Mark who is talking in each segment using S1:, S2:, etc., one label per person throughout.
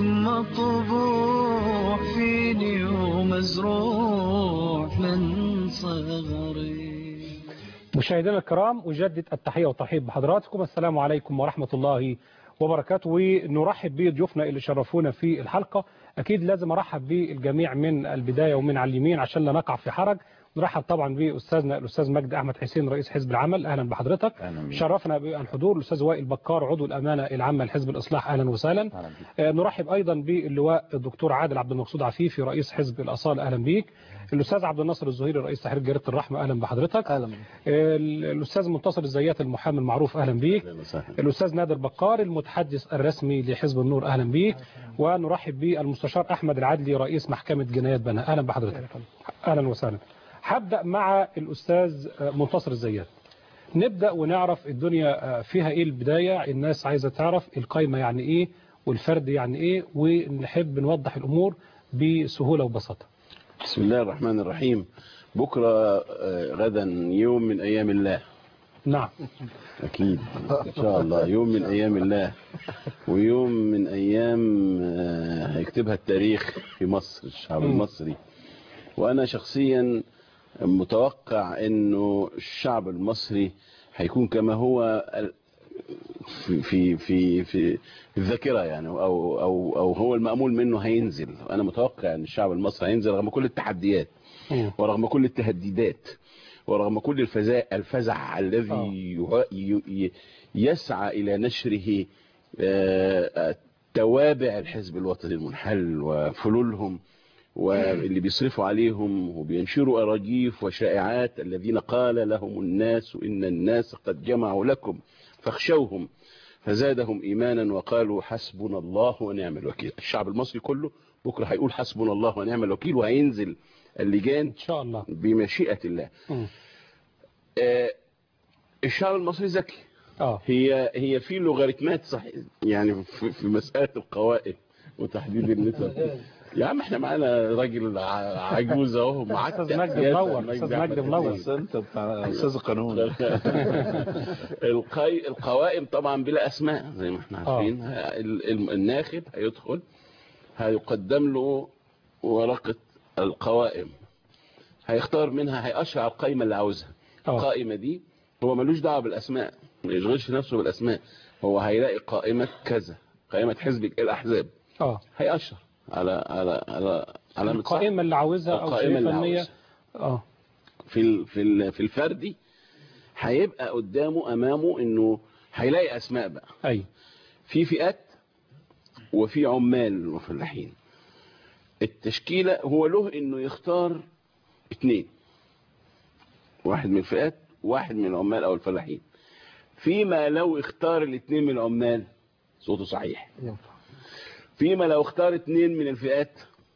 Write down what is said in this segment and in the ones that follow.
S1: مطبوع فيني ومزروع من صغري
S2: مشاهدينا الكرام أجدد التحية والترحيب بحضراتكم السلام عليكم ورحمة الله وبركاته ونرحب بضيوفنا اللي شرفونا في الحلقة أكيد لازم أرحب بالجميع من البداية ومن على اليمين عشان لا نقع في حرج نرحب طبعا بأستاذنا الأستاذ مجدي أحمد حسين رئيس حزب العمل أهلا بحضرتك
S3: أهلا بك.
S2: شرفنا بالحضور الأستاذ وائل بكار عضو الأمانة العامة لحزب الإصلاح أهلا وسهلا
S3: أهلا بك.
S2: آه، نرحب أيضا باللواء الدكتور عادل عبد المقصود عفيفي رئيس حزب الأصالة أهلا بيك الأستاذ عبد الناصر الزهيري رئيس تحرير جريدة الرحمة أهلا بحضرتك
S4: اهلا
S2: آه، الأستاذ منتصر الزيات المحامي المعروف أهلا بيك
S3: أهلا وسهلا.
S2: الأستاذ نادر بقار المتحدث الرسمي لحزب النور أهلا بيك ونرحب بالمستشار أحمد العدلي رئيس محكمة جنايات بنها أهلا بحضرتك أهلا وسهلا هبدأ مع الأستاذ منتصر الزيات نبدأ ونعرف الدنيا فيها إيه البداية الناس عايزة تعرف القايمة يعني إيه والفرد يعني إيه ونحب نوضح الأمور بسهولة وبساطة
S3: بسم الله الرحمن الرحيم بكرة آه، غدا يوم من أيام الله
S2: نعم
S3: أكيد إن شاء الله يوم من أيام الله ويوم من أيام آه، هيكتبها التاريخ في مصر الشعب المصري وأنا شخصيا متوقع أنه الشعب المصري هيكون كما هو ال- في في في في الذاكره يعني او او او هو المامول منه هينزل انا متوقع ان الشعب المصري هينزل رغم كل التحديات
S2: مم.
S3: ورغم كل التهديدات ورغم كل الفزع الفزع
S2: آه.
S3: الذي يها- ي- ي- يسعى الى نشره آه، توابع الحزب الوطني المنحل وفلولهم واللي بيصرفوا عليهم وبينشروا أراجيف وشائعات الذين قال لهم الناس إن الناس قد جمعوا لكم فاخشوهم فزادهم إيمانا وقالوا حسبنا الله ونعم الوكيل الشعب المصري كله بكرة هيقول حسبنا الله ونعم الوكيل وهينزل اللجان
S2: إن شاء الله
S3: بمشيئة الله
S2: مم.
S3: آه، الشعب المصري ذكي
S2: آه
S3: هي هي في لوغاريتمات صحيح يعني في, في مسألة القوائم وتحديد النسب يا عم احنا معانا راجل ع- عجوز اهو معاك
S2: أستاذ مجدي منور أستاذ مجدي منور
S4: بس انت بتاع استاذ القانون
S3: القي... القوائم طبعا بلا اسماء زي ما احنا
S2: آه.
S3: عارفين ال- ال- الناخب هيدخل هيقدم له ورقة القوائم هيختار منها هيقشع القائمة اللي عاوزها
S2: آه.
S3: القائمة دي هو ملوش دعوة بالاسماء ما يشغلش نفسه بالاسماء هو هيلاقي قائمة كذا قائمة حزب الاحزاب
S2: آه
S3: هيقشر على على على علامة صح
S2: القائمة اللي عاوزها أو
S3: القائمة اللي
S2: شايفها إن هي
S3: عاوزها.
S2: آه
S3: في ال- في ال- في الفردي هيبقى قدامه امامه انه هيلاقي اسماء بقى
S2: أي
S3: في فئات وفي عمال وفلاحين التشكيلة هو له انه يختار اتنين واحد من الفئات واحد من العمال او الفلاحين فيما لو اختار الاتنين من العمال صوته صحيح
S4: ينفع
S3: فيما لو اختار اتنين من الفئات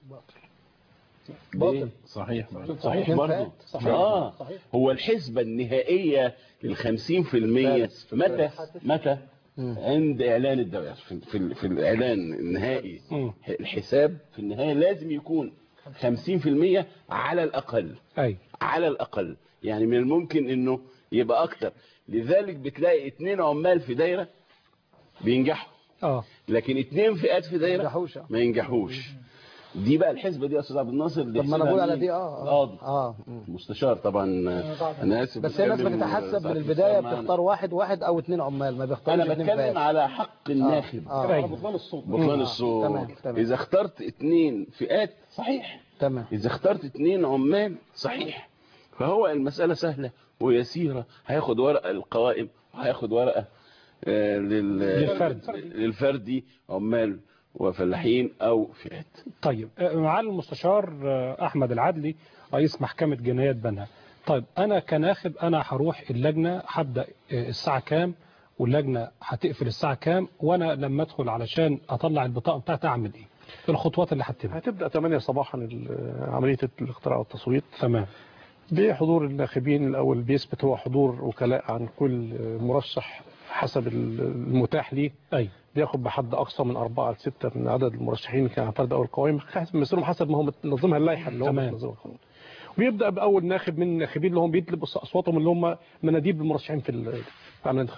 S4: باطل صحيح
S3: صحيح
S4: من
S3: برضه
S4: فئات. صحيح.
S3: اه
S4: صحيح.
S3: هو الحسبة النهائية للخمسين في المية
S4: فارس.
S3: متى متى عند اعلان الدوري في, في, في الاعلان النهائي
S2: مم.
S3: الحساب في النهاية لازم يكون خمسين في المية على الاقل
S2: أي
S3: على الاقل يعني من الممكن انه يبقى اكتر لذلك بتلاقي اتنين عمال في دايرة بينجحوا
S2: آه
S3: لكن اتنين فئات في دايرة
S4: ينجحوش.
S3: ما ينجحوش دي بقى الحسبة دي يا استاذ عبد الناصر
S4: طب ما انا بقول على دي اه
S3: قاضي
S4: اه اه
S3: مستشار طبعا انا اسف
S4: بس هي الناس
S3: بتكلم
S4: بتتحسب
S3: ساعات
S4: من البدايه
S3: معانا.
S4: بتختار واحد واحد او اثنين عمال ما بيختارش
S3: انا
S4: اتنين
S3: بتكلم
S4: فئات.
S3: على حق الناخب
S4: اه
S2: أي.
S4: بطلان الصوت
S3: بطلان
S4: آه،
S3: الصوت
S4: تمام تمام
S3: اذا اخترت اتنين فئات صحيح
S4: تمام
S3: اذا اخترت اتنين عمال صحيح فهو المسألة سهلة ويسيرة هياخد ورقة القوائم وهياخد ورقة آه، لل...
S2: للفرد.
S3: للفردي عمال وفلاحين او فئات
S2: طيب آه، معالي المستشار آه، أحمد العدلي رئيس محكمة جنايات بنها طيب أنا كناخب أنا هروح اللجنة هبدأ آه، الساعة كام واللجنة هتقفل الساعة كام وأنا لما أدخل علشان أطلع البطاقة بتاعتي أعمل إيه الخطوات اللي هتتبع
S5: هتبدأ 8 صباحا ال- عملية الاختراع والتصويت
S2: تمام
S5: بحضور الناخبين الأول بيثبت هو حضور وكلاء عن كل مرشح حسب المتاح ليه
S2: أي
S5: بياخد بحد أقصى من أربعة لستة من عدد المرشحين كان فرد أو القوائم حسب مسيرهم حسب ما هو منظمها اللائحة اللي هو
S2: تمام.
S5: منظمها القانون وبيبدأ بأول ناخب من الناخبين اللي هم بيطلب أصواتهم اللي هم مناديب المرشحين في ال- في العملية الانتخابية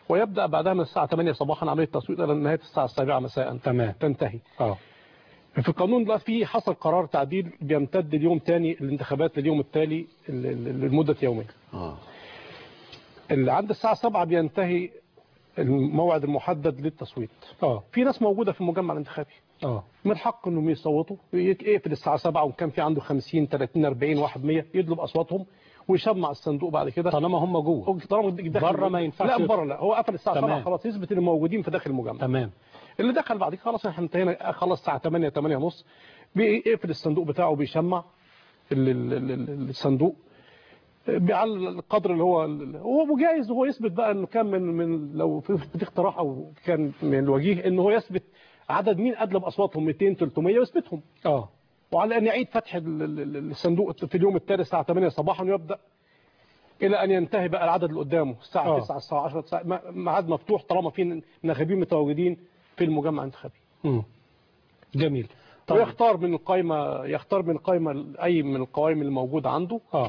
S5: ويبدا بعدها من الساعه 8 صباحا عمليه تصويت الى نهايه الساعه 7 مساء
S2: تمام
S5: تنتهي
S2: اه
S5: في القانون ده في حصل قرار تعديل بيمتد اليوم تاني الانتخابات لليوم التالي ل- ل- لمده يومين
S3: اه
S5: اللي عند الساعه 7 بينتهي الموعد المحدد للتصويت
S2: اه
S5: في ناس موجوده في المجمع الانتخابي
S2: اه
S5: من حق انهم يصوتوا يقفل الساعه 7 وان كان في عنده 50 30 40 واحد 100 يطلب اصواتهم ويشمع الصندوق بعد كده
S2: طالما هم جوه
S5: طالما داخل
S2: بره ما ينفعش
S5: لا
S2: يدخل.
S5: بره لا هو قفل الساعه 7
S2: تمام.
S5: خلاص يثبت ان موجودين في داخل المجمع
S2: تمام
S5: اللي دخل بعد كده خلاص احنا انتهينا خلص الساعه 8 8 ونص بيقفل الصندوق بتاعه وبيشمع ال- ال- ال- ال- الصندوق على القدر اللي هو هو جايز هو يثبت بقى انه كان من من لو في في اقتراح او كان من الوجيه ان هو يثبت عدد مين ادلب اصواتهم 200 300 ويثبتهم
S2: اه
S5: وعلى ان يعيد فتح ال- ال- ال- الصندوق في اليوم التالي الساعه 8 صباحا ويبدا الى ان ينتهي بقى العدد اللي قدامه الساعه
S2: آه.
S5: 9 الساعه 10 الساعة- م- ميعاد مفتوح طالما في ناخبين متواجدين في المجمع الانتخابي
S2: مم. جميل طيب
S5: ويختار من القائمه يختار من القائمه اي من القوائم اللي موجوده عنده
S2: اه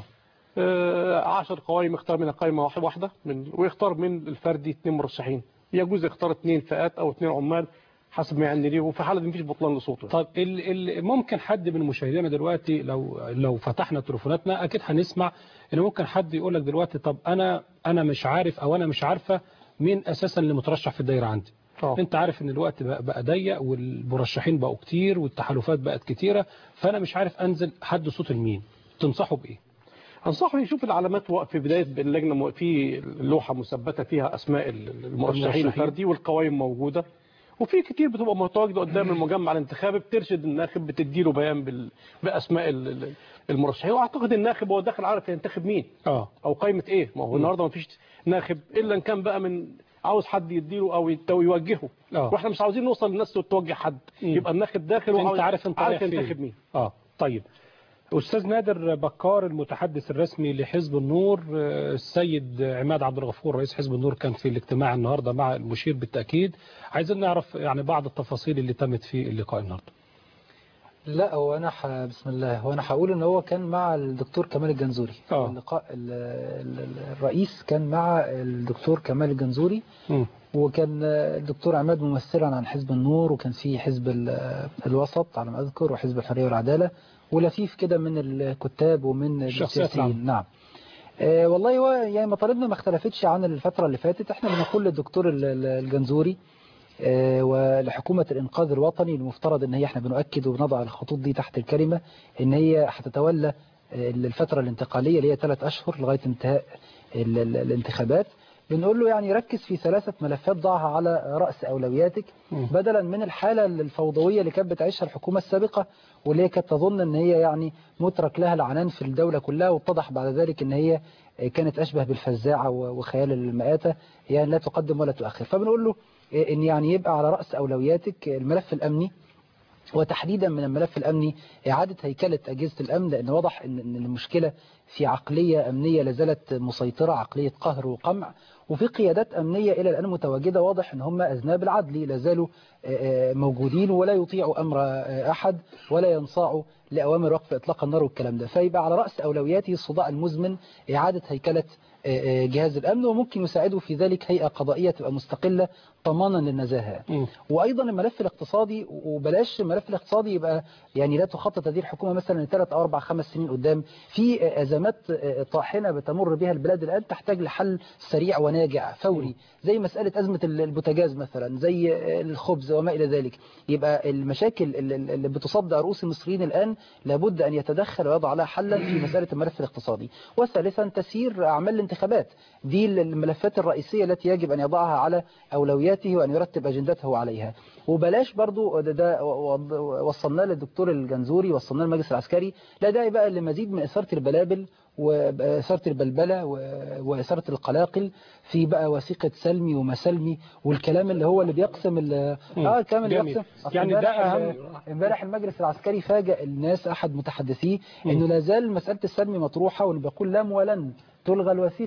S5: 10 قوائم يختار منها قائمه واحده واحده من ويختار من الفردي اثنين مرشحين يجوز يختار اثنين فئات او اثنين عمال حسب ما يعني ليه وفي حاله دي مفيش بطلان لصوته
S2: طيب ال ال ممكن حد من مشاهدينا دلوقتي لو لو فتحنا تليفوناتنا اكيد هنسمع ان ممكن حد يقول لك دلوقتي طب انا انا مش عارف او انا مش عارفه مين اساسا اللي مترشح في الدايره عندي
S5: آه.
S2: انت عارف ان الوقت بقى, بقى ضيق والمرشحين بقوا كتير والتحالفات بقت كتيره فانا مش عارف انزل حد صوت لمين تنصحه بايه
S5: انصحه يشوف العلامات وق- في بدايه اللجنه مو- في لوحه مثبته فيها اسماء ال- المرشحين
S2: المرشحين.
S5: الفردي والقوائم موجوده وفي كتير بتبقى متواجده قدام المجمع الانتخابي بترشد الناخب بتديله بيان بال... باسماء ال- ال- المرشحين واعتقد الناخب هو داخل عارف ينتخب مين
S2: اه
S5: او قائمه ايه ما هو النهارده ما فيش ناخب الا ان كان بقى من عاوز حد يديله او يت- أو يوجهه
S2: آه.
S5: واحنا مش عاوزين نوصل للناس توجه حد
S2: مم.
S5: يبقى الناخب داخل
S2: انت
S5: وعاوز
S2: عارف انت
S5: عارف
S2: رايح فين.
S5: ينتخب مين
S2: اه طيب استاذ نادر بكار المتحدث الرسمي لحزب النور آه، السيد عماد عبد الغفور رئيس حزب النور كان في الاجتماع النهارده مع المشير بالتاكيد عايزين نعرف يعني بعض التفاصيل اللي تمت في اللقاء النهارده
S6: لا هو انا ح... بسم الله هو انا هقول ان هو كان مع الدكتور كمال الجنزوري
S2: آه.
S6: اللقاء ال... ال... ال- الرئيس كان مع الدكتور كمال الجنزوري
S2: مم.
S6: وكان الدكتور عماد ممثلا عن حزب النور وكان في حزب ال- الوسط على ما اذكر وحزب الحريه والعداله ولفيف كده من الكتاب ومن
S2: الشخصيات
S6: السياسيين نعم آه والله هو يعني مطالبنا ما اختلفتش عن الفترة اللي فاتت احنا بنقول للدكتور ال- ال- الجنزوري آه، ولحكومة الإنقاذ الوطني المفترض ان هي احنا بنؤكد وبنضع الخطوط دي تحت الكلمة ان هي هتتولى آه، الفترة الانتقالية اللي هي ثلاث أشهر لغاية انتهاء ال- ال- الانتخابات بنقول له يعني ركز في ثلاثة ملفات ضعها على رأس أولوياتك
S2: مم.
S6: بدلا من الحالة الفوضوية اللي كانت بتعيشها الحكومة السابقة واللي هي كانت تظن ان هي يعني مترك لها العنان في الدولة كلها واتضح بعد ذلك ان هي كانت أشبه بالفزاعة و- وخيال المآتة يعني لا تقدم ولا تؤخر فبنقول له ان يعني يبقى على رأس أولوياتك الملف الأمني وتحديدا من الملف الأمني إعادة هيكلة أجهزة الأمن لأن واضح أن إن المشكلة في عقلية أمنية لازالت مسيطرة عقلية قهر وقمع وفي قيادات أمنية إلى الآن متواجدة واضح أن هم أذناب العدل لازالوا آه، آه، موجودين ولا يطيعوا أمر آه، أحد ولا ينصاعوا لأوامر وقف إطلاق النار والكلام ده فيبقى على رأس أولوياته الصداع المزمن إعادة هيكلة آه، آه، جهاز الأمن وممكن يساعده في ذلك هيئة قضائية تبقى مستقلة ضمانا للنزاهة
S2: مم.
S6: وايضا الملف الاقتصادي وبلاش الملف الاقتصادي يبقى يعني لا تخطط هذه الحكومه مثلا لثلاث او اربع خمس سنين قدام في ازمات طاحنه بتمر بها البلاد الان تحتاج لحل سريع وناجع فوري زي مساله ازمه البوتاجاز مثلا زي الخبز وما الى ذلك يبقى المشاكل اللي بتصدع رؤوس المصريين الان لابد ان يتدخل ويضع لها حلا في مساله الملف الاقتصادي وثالثا تسيير اعمال الانتخابات دي الملفات الرئيسيه التي يجب ان يضعها على اولوياته وان يرتب اجندته عليها وبلاش برضو ده, ده وصلناه للدكتور الجنزوري وصلناه للمجلس العسكري لا داعي بقى لمزيد من اثاره البلابل وإثارة البلبلة وإثارة القلاقل في بقى وثيقة سلمي ومسلمي والكلام اللي هو اللي بيقسم ال- اه الكلام اللي
S2: جميل.
S6: بيقسم أصل
S2: يعني ده
S6: امبارح ال-
S2: أهم.
S6: امبارح المجلس العسكري فاجأ الناس أحد متحدثيه إنه لا زال مسألة السلمي مطروحة وإنه بيقول لم ولن تلغى الوثيقة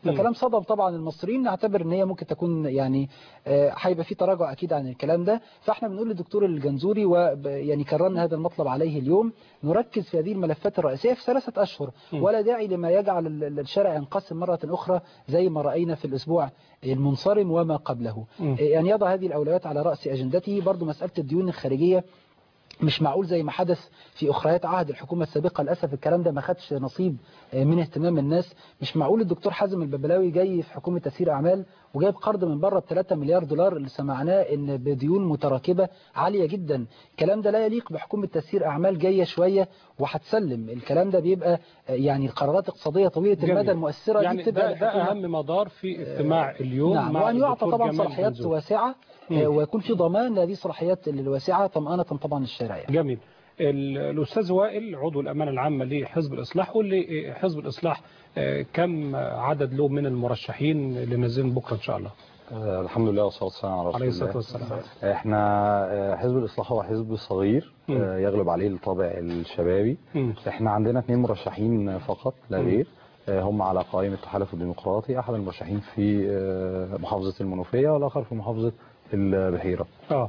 S6: فكلام صدم طبعا المصريين نعتبر ان هي ممكن تكون يعني آه، هيبقى في تراجع اكيد عن الكلام ده فاحنا بنقول للدكتور الجنزوري ويعني كررنا هذا المطلب عليه اليوم نركز في هذه الملفات الرئيسيه في ثلاثه اشهر ولا داعي لما يجعل ال- ال- الشارع ينقسم مره اخرى زي ما راينا في الاسبوع المنصرم وما قبله
S2: مم.
S6: يعني يضع هذه الاولويات على راس اجندته برضو مساله الديون الخارجيه مش معقول زي ما حدث في أخريات عهد الحكومة السابقة للأسف الكلام ده ما خدش نصيب من اهتمام الناس مش معقول الدكتور حازم الببلاوي جاي في حكومة تسيير أعمال وجايب قرض من بره ب 3 مليار دولار اللي سمعناه إن بديون متراكبة عالية جدا الكلام ده لا يليق بحكومة تسيير أعمال جاية شوية وهتسلم الكلام ده بيبقى يعني قرارات اقتصادية طويلة
S2: جميل.
S6: المدى المؤثرة
S2: يعني
S6: دي بتبقى
S2: ده, ده
S6: للحكومة.
S2: أهم مدار في اجتماع اليوم
S6: نعم
S2: مع
S6: وأن يعطى
S2: الدكتور
S6: طبعا
S2: جمال
S6: صلاحيات
S2: جنزور.
S6: واسعة
S2: مم.
S6: آه، ويكون في ضمان لهذه الصلاحيات الواسعة طمأنة طبعا الشارع يعني.
S2: جميل ال- الأستاذ وائل عضو الأمانة العامة لحزب الإصلاح قول لي إيه حزب الإصلاح آه، كم عدد له من المرشحين اللي نازلين بكرة إن شاء الله
S7: آه، الحمد لله والصلاة والسلام على رسول
S2: عليه الصلاة
S7: الله
S2: والسلام
S7: احنا آه، حزب الإصلاح هو حزب صغير
S2: مم.
S7: آه، يغلب عليه الطابع الشبابي
S2: مم.
S7: احنا عندنا اثنين مرشحين فقط لا
S2: مم.
S7: غير آه، هم على قائمة التحالف الديمقراطي أحد المرشحين في آه، محافظة المنوفية والآخر في محافظة البحيرة
S2: اه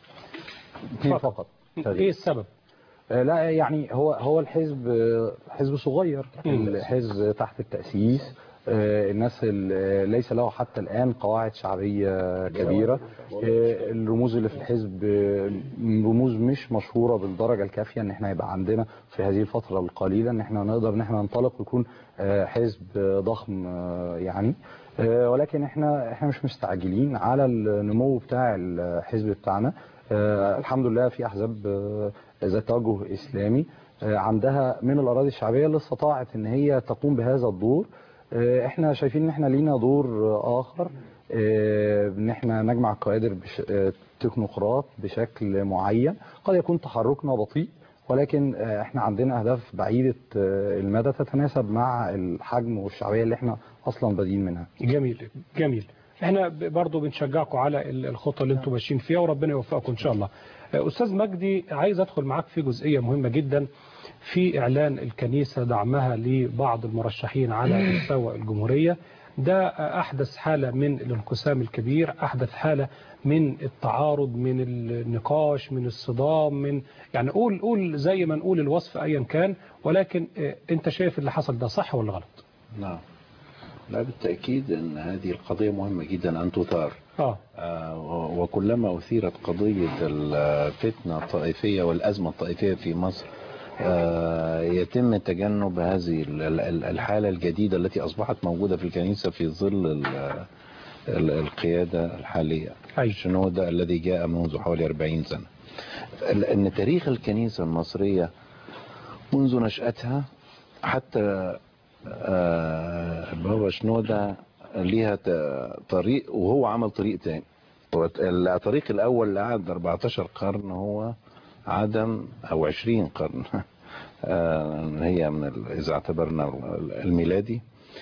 S7: اثنين
S2: فقط.
S7: فقط
S2: ايه السبب
S7: آه، لا يعني هو هو الحزب آه، حزب صغير
S2: مم.
S7: الحزب تحت التأسيس آه، الناس ال- ليس له حتى الآن قواعد شعبية كبيرة آه، الرموز اللي في الحزب آه، رموز مش مشهورة بالدرجة الكافية ان احنا يبقى عندنا في هذه الفترة القليلة ان احنا نقدر ان احنا ننطلق ويكون آه، حزب آه، ضخم آه، يعني آه، ولكن احنا احنا مش مستعجلين على النمو بتاع الحزب بتاعنا آه، الحمد لله في احزاب آه، ذات توجه اسلامي آه، عندها من الاراضي الشعبيه اللي استطاعت ان هي تقوم بهذا الدور آه، احنا شايفين ان احنا لينا دور آه، اخر آه، ان احنا نجمع الكوادر بش... آه، تكنوقراط بشكل معين قد يكون تحركنا بطيء ولكن آه، احنا عندنا اهداف بعيده آه، المدى تتناسب مع الحجم والشعبيه اللي احنا اصلا بادئين منها
S2: جميل جميل احنا ب- برضو بنشجعكم على ال- الخطة اللي انتم ماشيين فيها وربنا يوفقكم ان شاء الله آه، استاذ مجدي عايز ادخل معاك في جزئية مهمة جدا في اعلان الكنيسة دعمها لبعض المرشحين على مستوى الجمهورية ده آه، احدث حالة من الانقسام الكبير احدث حالة من التعارض من النقاش من الصدام من يعني قول قول زي ما نقول الوصف ايا كان ولكن آه، انت شايف اللي حصل ده صح ولا غلط
S4: نعم لا بالتأكيد أن هذه القضية مهمة جدا أن تثار
S2: اه
S4: آه، و- وكلما أثيرت قضية الفتنة الطائفية والأزمة الطائفية في مصر آه، يتم تجنب هذه ال- ال- الحالة الجديدة التي أصبحت موجودة في الكنيسة في ظل ال- ال- القيادة الحالية
S2: أي.
S4: الشنودة الذي جاء منذ حوالي 40 سنة ال- أن تاريخ الكنيسة المصرية منذ نشأتها حتى آه، بابا شنودة ليها ت- طريق وهو عمل طريق تاني الطريق الأول اللي قعد 14 قرن هو عدم أو 20 قرن آه، هي من ال- إذا اعتبرنا الميلادي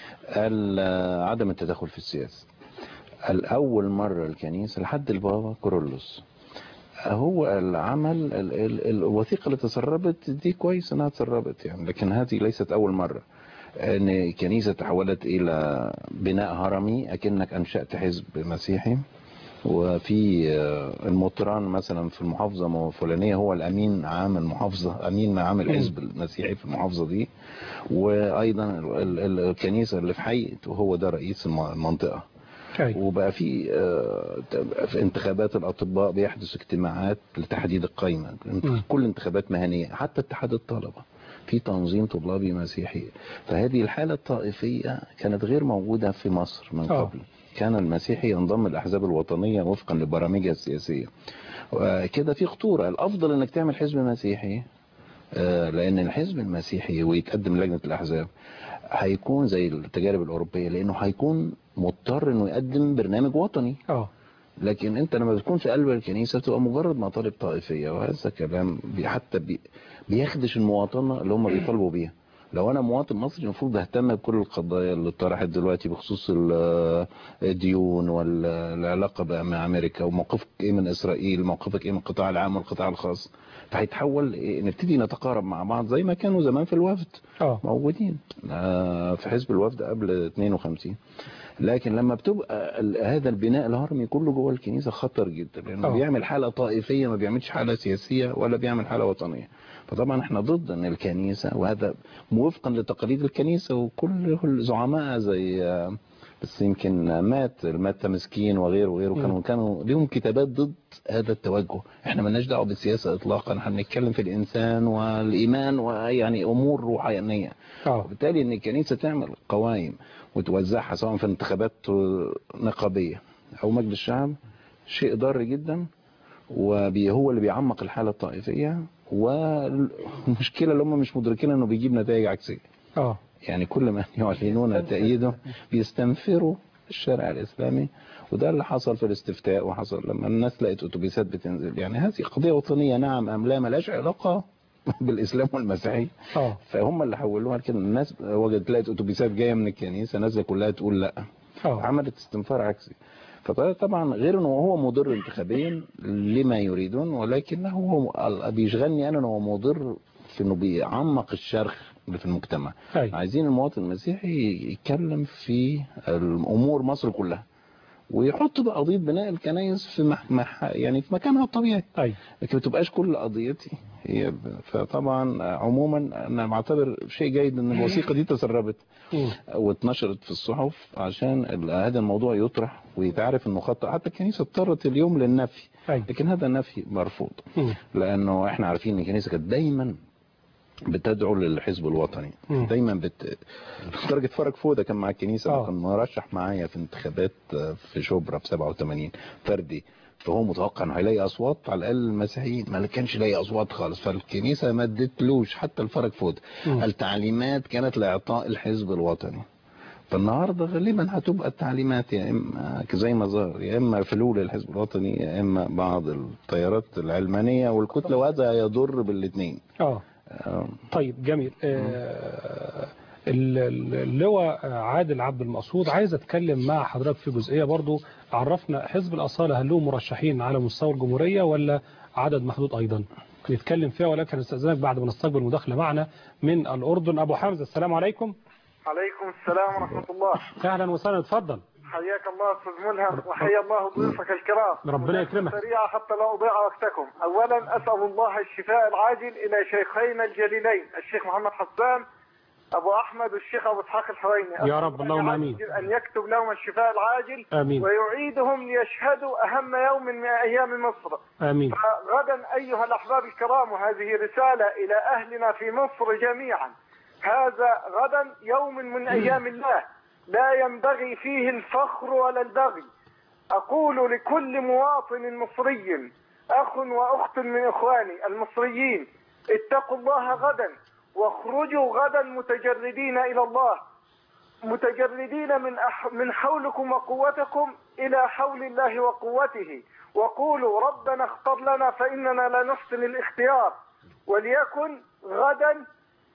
S4: ال- عدم التدخل في السياسة الأول مرة الكنيسة لحد البابا كورولوس هو العمل ال- ال- الوثيقة اللي تسربت دي كويس انها تسربت يعني لكن هذه ليست اول مرة ان كنيسة تحولت الى بناء هرمي اكنك انشأت حزب مسيحي وفي آه، المطران مثلا في المحافظة الفلانية هو الامين عام المحافظة امين عام الحزب المسيحي في المحافظة دي وايضا ال- ال- الكنيسة اللي في حي وهو ده رئيس الم- المنطقة
S2: أي.
S4: وبقى في آه، في انتخابات الاطباء بيحدث اجتماعات لتحديد القائمه
S2: م.
S4: كل انتخابات مهنيه حتى اتحاد الطلبه في تنظيم طلابي مسيحي فهذه الحاله الطائفيه كانت غير موجوده في مصر من
S2: آه.
S4: قبل كان المسيحي ينضم الاحزاب الوطنيه وفقا لبرامجها السياسيه وكده في خطوره الافضل انك تعمل حزب مسيحي آه، لان الحزب المسيحي ويتقدم لجنه الاحزاب هيكون زي التجارب الاوروبيه لانه هيكون مضطر انه يقدم برنامج وطني
S2: اه
S4: لكن انت لما بتكون في قلب الكنيسه بتبقى مجرد مطالب طائفيه وهذا كلام بي حتى بي بيخدش المواطنه اللي هم بيطالبوا بيها لو انا مواطن مصري المفروض اهتم بكل القضايا اللي طرحت دلوقتي بخصوص ال- الديون والعلاقه بقى مع امريكا وموقفك ايه من اسرائيل موقفك ايه من القطاع العام والقطاع الخاص فهيتحول إيه؟ نبتدي نتقارب مع بعض زي ما كانوا زمان في الوفد
S2: اه
S4: موجودين آه، في حزب الوفد قبل 52 لكن لما بتبقى ال- هذا البناء الهرمي كله جوه الكنيسه خطر جدا لانه
S2: آه.
S4: بيعمل حاله طائفيه ما بيعملش حاله سياسيه ولا بيعمل حاله وطنيه فطبعا احنا ضد ان الكنيسه وهذا وفقا لتقاليد الكنيسه وكل الزعماء زي آه، بس يمكن مات مات مسكين وغيره وغيره كانوا كانوا لهم كتابات ضد هذا التوجه احنا مالناش دعوه بالسياسه اطلاقا احنا بنتكلم في الانسان والايمان ويعني امور روحانيه
S2: اه
S4: وبالتالي ان الكنيسه تعمل قوائم وتوزعها سواء في انتخابات نقابيه او مجلس الشعب شيء ضار جدا وهو اللي بيعمق الحاله الطائفيه والمشكله اللي هم مش مدركين انه بيجيب نتائج عكسيه
S2: اه
S4: يعني كل ما يعلنون تأييده بيستنفروا الشارع الإسلامي وده اللي حصل في الاستفتاء وحصل لما الناس لقت أتوبيسات بتنزل يعني هذه قضية وطنية نعم أم لا ملهاش علاقة بالإسلام والمسيحية
S2: اه
S4: فهم اللي حولوها كده الناس وجدت لقت أتوبيسات جاية من الكنيسة نازلة كلها تقول لا
S2: اه
S4: عملت استنفار عكسي فطبعا غير انه هو مضر انتخابيا لما يريدون ولكنه هو بيشغلني انا انه هو مضر في انه بيعمق الشرخ اللي في المجتمع
S2: أي.
S4: عايزين المواطن المسيحي يتكلم في الامور مصر كلها ويحط بقى قضيه بناء الكنائس في مح... مح... يعني في مكانها الطبيعي
S2: اي
S4: لكن ما تبقاش كل قضيتي هي ب... فطبعا عموما انا بعتبر شيء جيد ان الوثيقه دي تسربت
S2: مم.
S4: واتنشرت في الصحف عشان ال- هذا الموضوع يطرح ويتعرف انه خطأ حتى الكنيسه اضطرت اليوم للنفي
S2: اي
S4: لكن هذا النفي مرفوض
S2: مم.
S4: لانه احنا عارفين ان الكنيسه كانت دايما بتدعو للحزب الوطني
S2: مم.
S4: دايما بت لدرجه فرج فوده كان مع الكنيسه
S2: آه.
S4: كان مرشح معايا في انتخابات في شبرا في 87 فردي فهو متوقع انه هيلاقي اصوات على الاقل المسيحيين ما كانش لاقي اصوات خالص فالكنيسه ما ادتلوش حتى الفرج فوده
S2: مم.
S4: التعليمات كانت لاعطاء الحزب الوطني فالنهارده غالبا هتبقى التعليمات يا اما زي ما ظهر يا اما فلول الحزب الوطني يا اما بعض التيارات العلمانيه والكتله وهذا يضر بالاثنين
S2: اه طيب جميل آه، ال- ال- اللواء عادل عبد المقصود عايز اتكلم مع حضرتك في جزئيه برضو عرفنا حزب الاصاله هل له مرشحين على مستوى الجمهوريه ولا عدد محدود ايضا نتكلم فيها ولكن استاذنك بعد ما نستقبل مداخله معنا من الاردن ابو حمزه السلام عليكم
S8: عليكم السلام ورحمة الله
S2: اهلا وسهلا اتفضل
S8: حياك الله أستاذ ملهم وحيا الله ضيوفك الكرام
S2: ربنا يكرمك.
S8: سريعة حتى لا أضيع وقتكم أولا أسأل الله الشفاء العاجل إلى شيخينا الجليلين الشيخ محمد حسان أبو أحمد والشيخ أبو إسحاق الحويني
S2: يا
S8: أسأل
S2: رب،
S8: الله
S2: اللهم
S8: عز
S2: آمين.
S8: وجل أن يكتب لهم الشفاء العاجل
S2: آمين.
S8: ويعيدهم ليشهدوا أهم يوم من أيام مصر
S2: امين
S8: غدا أيها الأحباب الكرام وهذه رسالة إلى أهلنا في مصر جميعا هذا غدا يوم من أيام الله لا ينبغي فيه الفخر ولا البغي أقول لكل مواطن مصري أخ وأخت من إخواني المصريين اتقوا الله غدا واخرجوا غدا متجردين إلى الله متجردين من أح من حولكم وقوتكم إلى حول الله وقوته وقولوا ربنا اختر لنا فإننا لا نحسن الاختيار وليكن غدا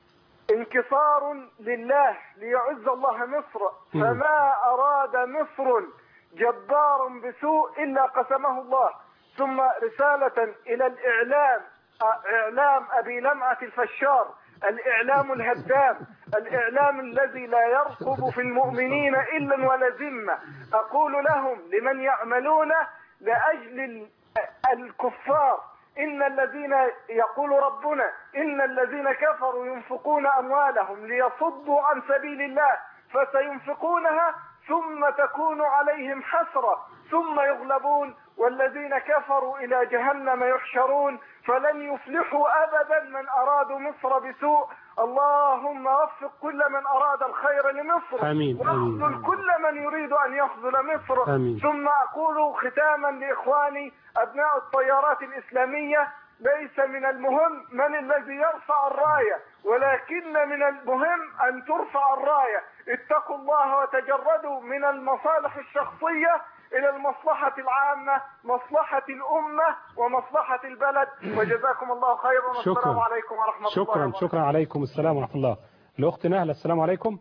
S8: انكسار لله ليعز الله مصر فما أراد مصر جبار بسوء إلا قسمه الله ثم رسالة إلى الإعلام إعلام أبي لمعة الفشار الإعلام الهدام الإعلام الذي لا يرقب في المؤمنين إلا ولا ذمة أقول لهم لمن يعملون لأجل ال- الكفار إن الذين يقول ربنا إن الذين كفروا ينفقون أموالهم ليصدوا عن سبيل الله فسينفقونها ثم تكون عليهم حسرة ثم يغلبون والذين كفروا إلى جهنم يحشرون فلن يفلحوا أبدا من أرادوا مصر بسوء اللهم وفق كل من أراد الخير لمصر
S2: آمين، آمين.
S8: واخذل كل من يريد أن يخذل مصر
S2: آمين.
S8: ثم أقول ختاما لإخواني أبناء التيارات الإسلامية ليس من المهم من الذي يرفع الراية ولكن من المهم أن ترفع الراية اتقوا الله وتجردوا من المصالح الشخصية إلى المصلحة العامة مصلحة الأمة ومصلحة البلد وجزاكم الله خيرا والسلام
S2: شكرا.
S8: عليكم ورحمة الله
S2: شكرا
S8: وبركاته
S2: شكرا عليكم السلام ورحمة الله الأخت نهلة السلام عليكم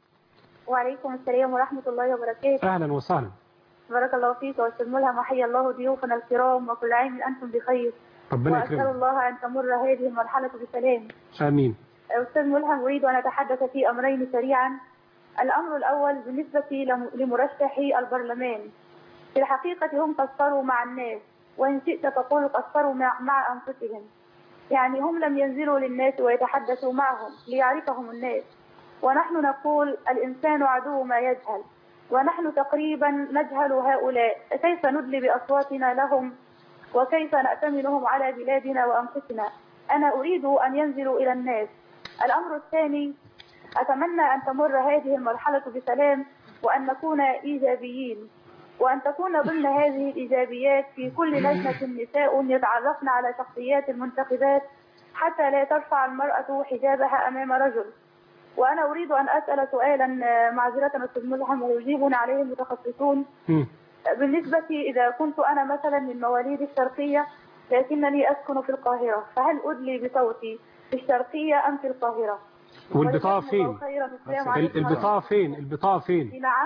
S9: وعليكم السلام ورحمة الله وبركاته
S2: أهلا وسهلا
S9: بارك الله فيك وأستاذ ملهم وحيا الله ضيوفنا الكرام وكل عام أنتم بخير
S2: ربنا
S9: وأسأل
S2: يكرمك
S9: الله أن تمر هذه المرحلة بسلام
S2: آمين
S9: أستاذ ملهم أريد أن أتحدث في أمرين سريعا الأمر الأول بالنسبة لم- لمرشحي البرلمان في الحقيقة هم قصروا مع الناس وإن شئت تقول قصروا مع, مع أنفسهم يعني هم لم ينزلوا للناس ويتحدثوا معهم ليعرفهم الناس ونحن نقول الإنسان عدو ما يجهل ونحن تقريبا نجهل هؤلاء كيف ندلي بأصواتنا لهم وكيف نأتمنهم على بلادنا وأنفسنا أنا أريد أن ينزلوا إلى الناس الأمر الثاني أتمنى أن تمر هذه المرحلة بسلام وأن نكون إيجابيين وأن تكون ضمن هذه الإيجابيات في كل لجنة نساء يتعرفن على شخصيات المنتخبات حتى لا ترفع المرأة حجابها أمام رجل وأنا أريد أن أسأل سؤالا آه، معذرة أستاذ ملهم ويجيبون عليه المتخصصون
S2: مم.
S9: بالنسبة إذا كنت أنا مثلا من مواليد الشرقية لكنني أسكن في القاهرة فهل أدلي بصوتي في الشرقية أم في القاهرة؟
S2: والبطاقة
S9: وجزاكم الله
S2: فين
S9: خيرا والسلام
S2: ال-
S9: عليكم
S2: البطاقة
S9: ورحمة
S2: فين البطاقة فين
S9: الله. نعم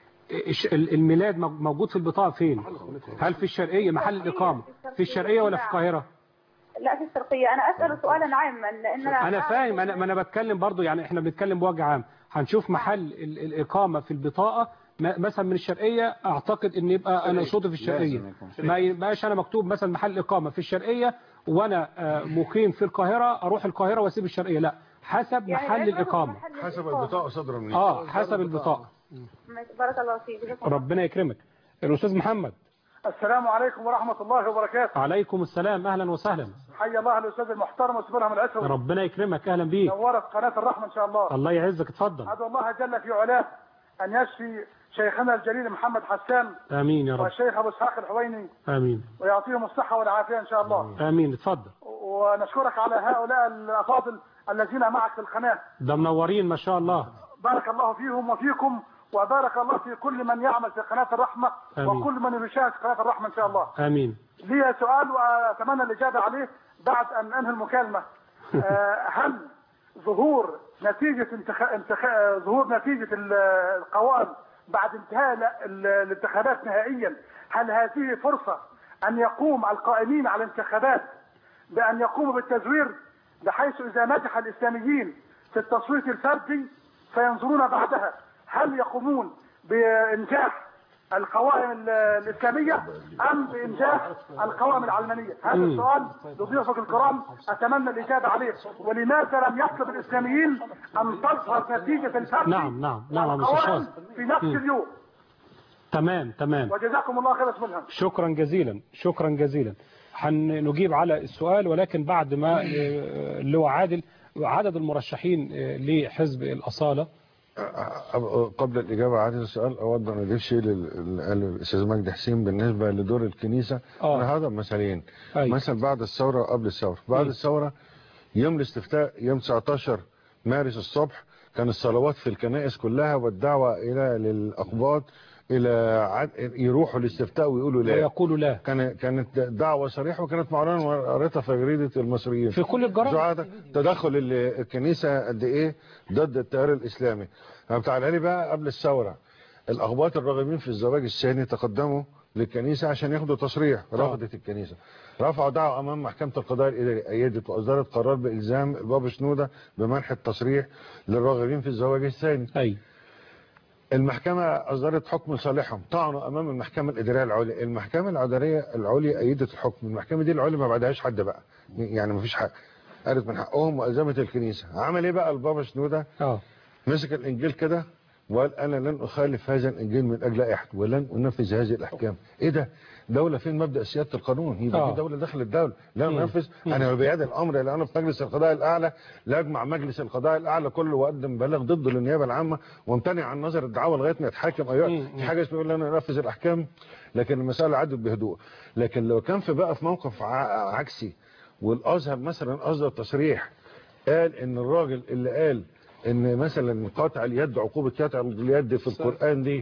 S2: إيش- ال- الميلاد مو- موجود في البطاقة فين هل في الشرقية محل الإقامة في الشرقية ولا في القاهرة
S9: لا في الشرقية أنا أسأل سؤالا عاما لأن أنا
S2: أنا فاهم أنا ما أنا بتكلم برضو يعني إحنا بنتكلم بوجه عام هنشوف محل ال- الإقامة في البطاقة م- مثلا من الشرقية أعتقد إن يبقى أنا شرطي في الشرقية
S4: لازم يكون
S2: ما يبقاش أنا مكتوب مثلا محل إقامة في الشرقية وأنا آه، مقيم في القاهرة أروح القاهرة وأسيب الشرقية لا حسب
S9: يعني
S2: محل
S9: لا يفرق
S2: الإقامة
S9: محل
S10: حسب
S9: الإقامة.
S10: البطاقة صدر منين
S2: آه حسب البطاقة
S9: ماشي، بارك الله فيك جزاكم الله
S2: ربنا يكرمك الأستاذ محمد
S8: السلام عليكم ورحمة الله وبركاته
S2: عليكم السلام أهلا وسهلا
S8: حي الله الأستاذ المحترم وسبحانه العسوي
S2: ربنا يكرمك أهلا بيك
S8: نورت قناة الرحمة إن شاء الله
S2: الله يعزك اتفضل
S8: أدعو الله جل في علاه أن يشفي شيخنا الجليل محمد حسان
S2: آمين يا رب
S8: والشيخ أبو إسحاق الحويني
S2: آمين
S8: ويعطيهم الصحة والعافية إن شاء الله
S2: آمين اتفضل
S8: ونشكرك على هؤلاء الأفاضل الذين معك في القناة
S2: ده منورين ما شاء الله
S8: بارك الله فيهم وفيكم وبارك الله في كل من يعمل في قناة الرحمة
S2: آمين.
S8: وكل من يشاهد قناة الرحمة إن شاء الله
S2: آمين
S8: لي سؤال وأتمنى الإجابة عليه بعد أن أنهي المكالمة آه، هل ظهور نتيجة انتخ... انتخ... آه، ظهور نتيجة ال- القوائم بعد انتهاء ال- ال- الانتخابات نهائيا هل هذه فرصة أن يقوم القائمين على الانتخابات بأن يقوموا بالتزوير بحيث إذا نجح الإسلاميين في التصويت الفردي سينظرون بعدها هل يقومون بإنجاح القوائم ال- الإسلامية أم بإنجاح القوائم العلمانية هذا
S2: مم.
S8: السؤال لضيوفك الكرام أتمنى الإجابة عليه ولماذا لم يطلب الإسلاميين أن تظهر نتيجة الفرد
S2: نعم نعم نعم يا
S8: القوائم
S2: مستشار
S8: في نفس
S2: مم.
S8: اليوم
S2: تمام تمام
S8: وجزاكم الله خير اسم الهم
S2: شكرا جزيلا شكرا جزيلا هنجيب على السؤال ولكن بعد ما آه، اللي هو عادل عدد المرشحين آه، لحزب الأصالة
S10: قبل الإجابة على هذا السؤال أود أن أضيف شيء لل- قاله الأستاذ مجدي حسين بالنسبة لدور الكنيسة
S2: آه.
S10: أنا هذا مثالين
S2: أيوة.
S10: مثلا بعد الثورة وقبل الثورة بعد
S2: مم.
S10: الثورة يوم الاستفتاء يوم 19 مارس الصبح كان الصلوات في الكنائس كلها والدعوة إلى للأقباط إلى عد... يروحوا الاستفتاء ويقولوا لا
S2: ويقول لا
S10: كان كانت دعوة صريحة وكانت معلنة وقريتها في جريدة المصريين
S2: في كل الجرائد
S10: زعادة تدخل ال- الكنيسة قد ايه ضد التيار الاسلامي تعالى لي بقى قبل الثورة الاخباط الراغبين في الزواج الثاني تقدموا للكنيسة عشان ياخدوا تصريح رفضت الكنيسة رفعوا دعوة امام محكمة القضاء الاداري ايدت واصدرت قرار بالزام البابا شنودة بمنح التصريح للراغبين في الزواج الثاني
S2: أي
S10: المحكمة أصدرت حكم صالحهم طعنوا أمام المحكمة الإدارية العليا المحكمة الإدارية العليا أيدت الحكم المحكمة دي العليا ما بعدهاش حد بقى يعني ما فيش حق قالت من حقهم وألزمت الكنيسة عمل إيه بقى البابا شنودة
S2: اه
S10: مسك الإنجيل كده وقال أنا لن أخالف هذا الإنجيل من أجل أحد ولن أنفذ هذه الأحكام إيه ده دولة فين مبدأ سيادة القانون يبقى
S2: آه.
S10: في دولة داخل الدولة لا
S2: مم.
S10: ننفذ
S2: مم.
S10: أنا بيد الأمر اللي أنا في مجلس القضاء الأعلى لا أجمع مجلس القضاء الأعلى كله وأقدم بلاغ ضده للنيابة العامة وامتنع عن نظر الدعوة لغاية ما يتحاكم أيوة
S2: مم.
S10: في حاجة اسمها يقول أنا أنفذ الأحكام لكن المسألة عدت بهدوء لكن لو كان في بقى في موقف ع- عكسي والأزهر مثلا أصدر تصريح قال إن الراجل اللي قال ان مثلا قطع اليد عقوبة قطع اليد في القرآن دي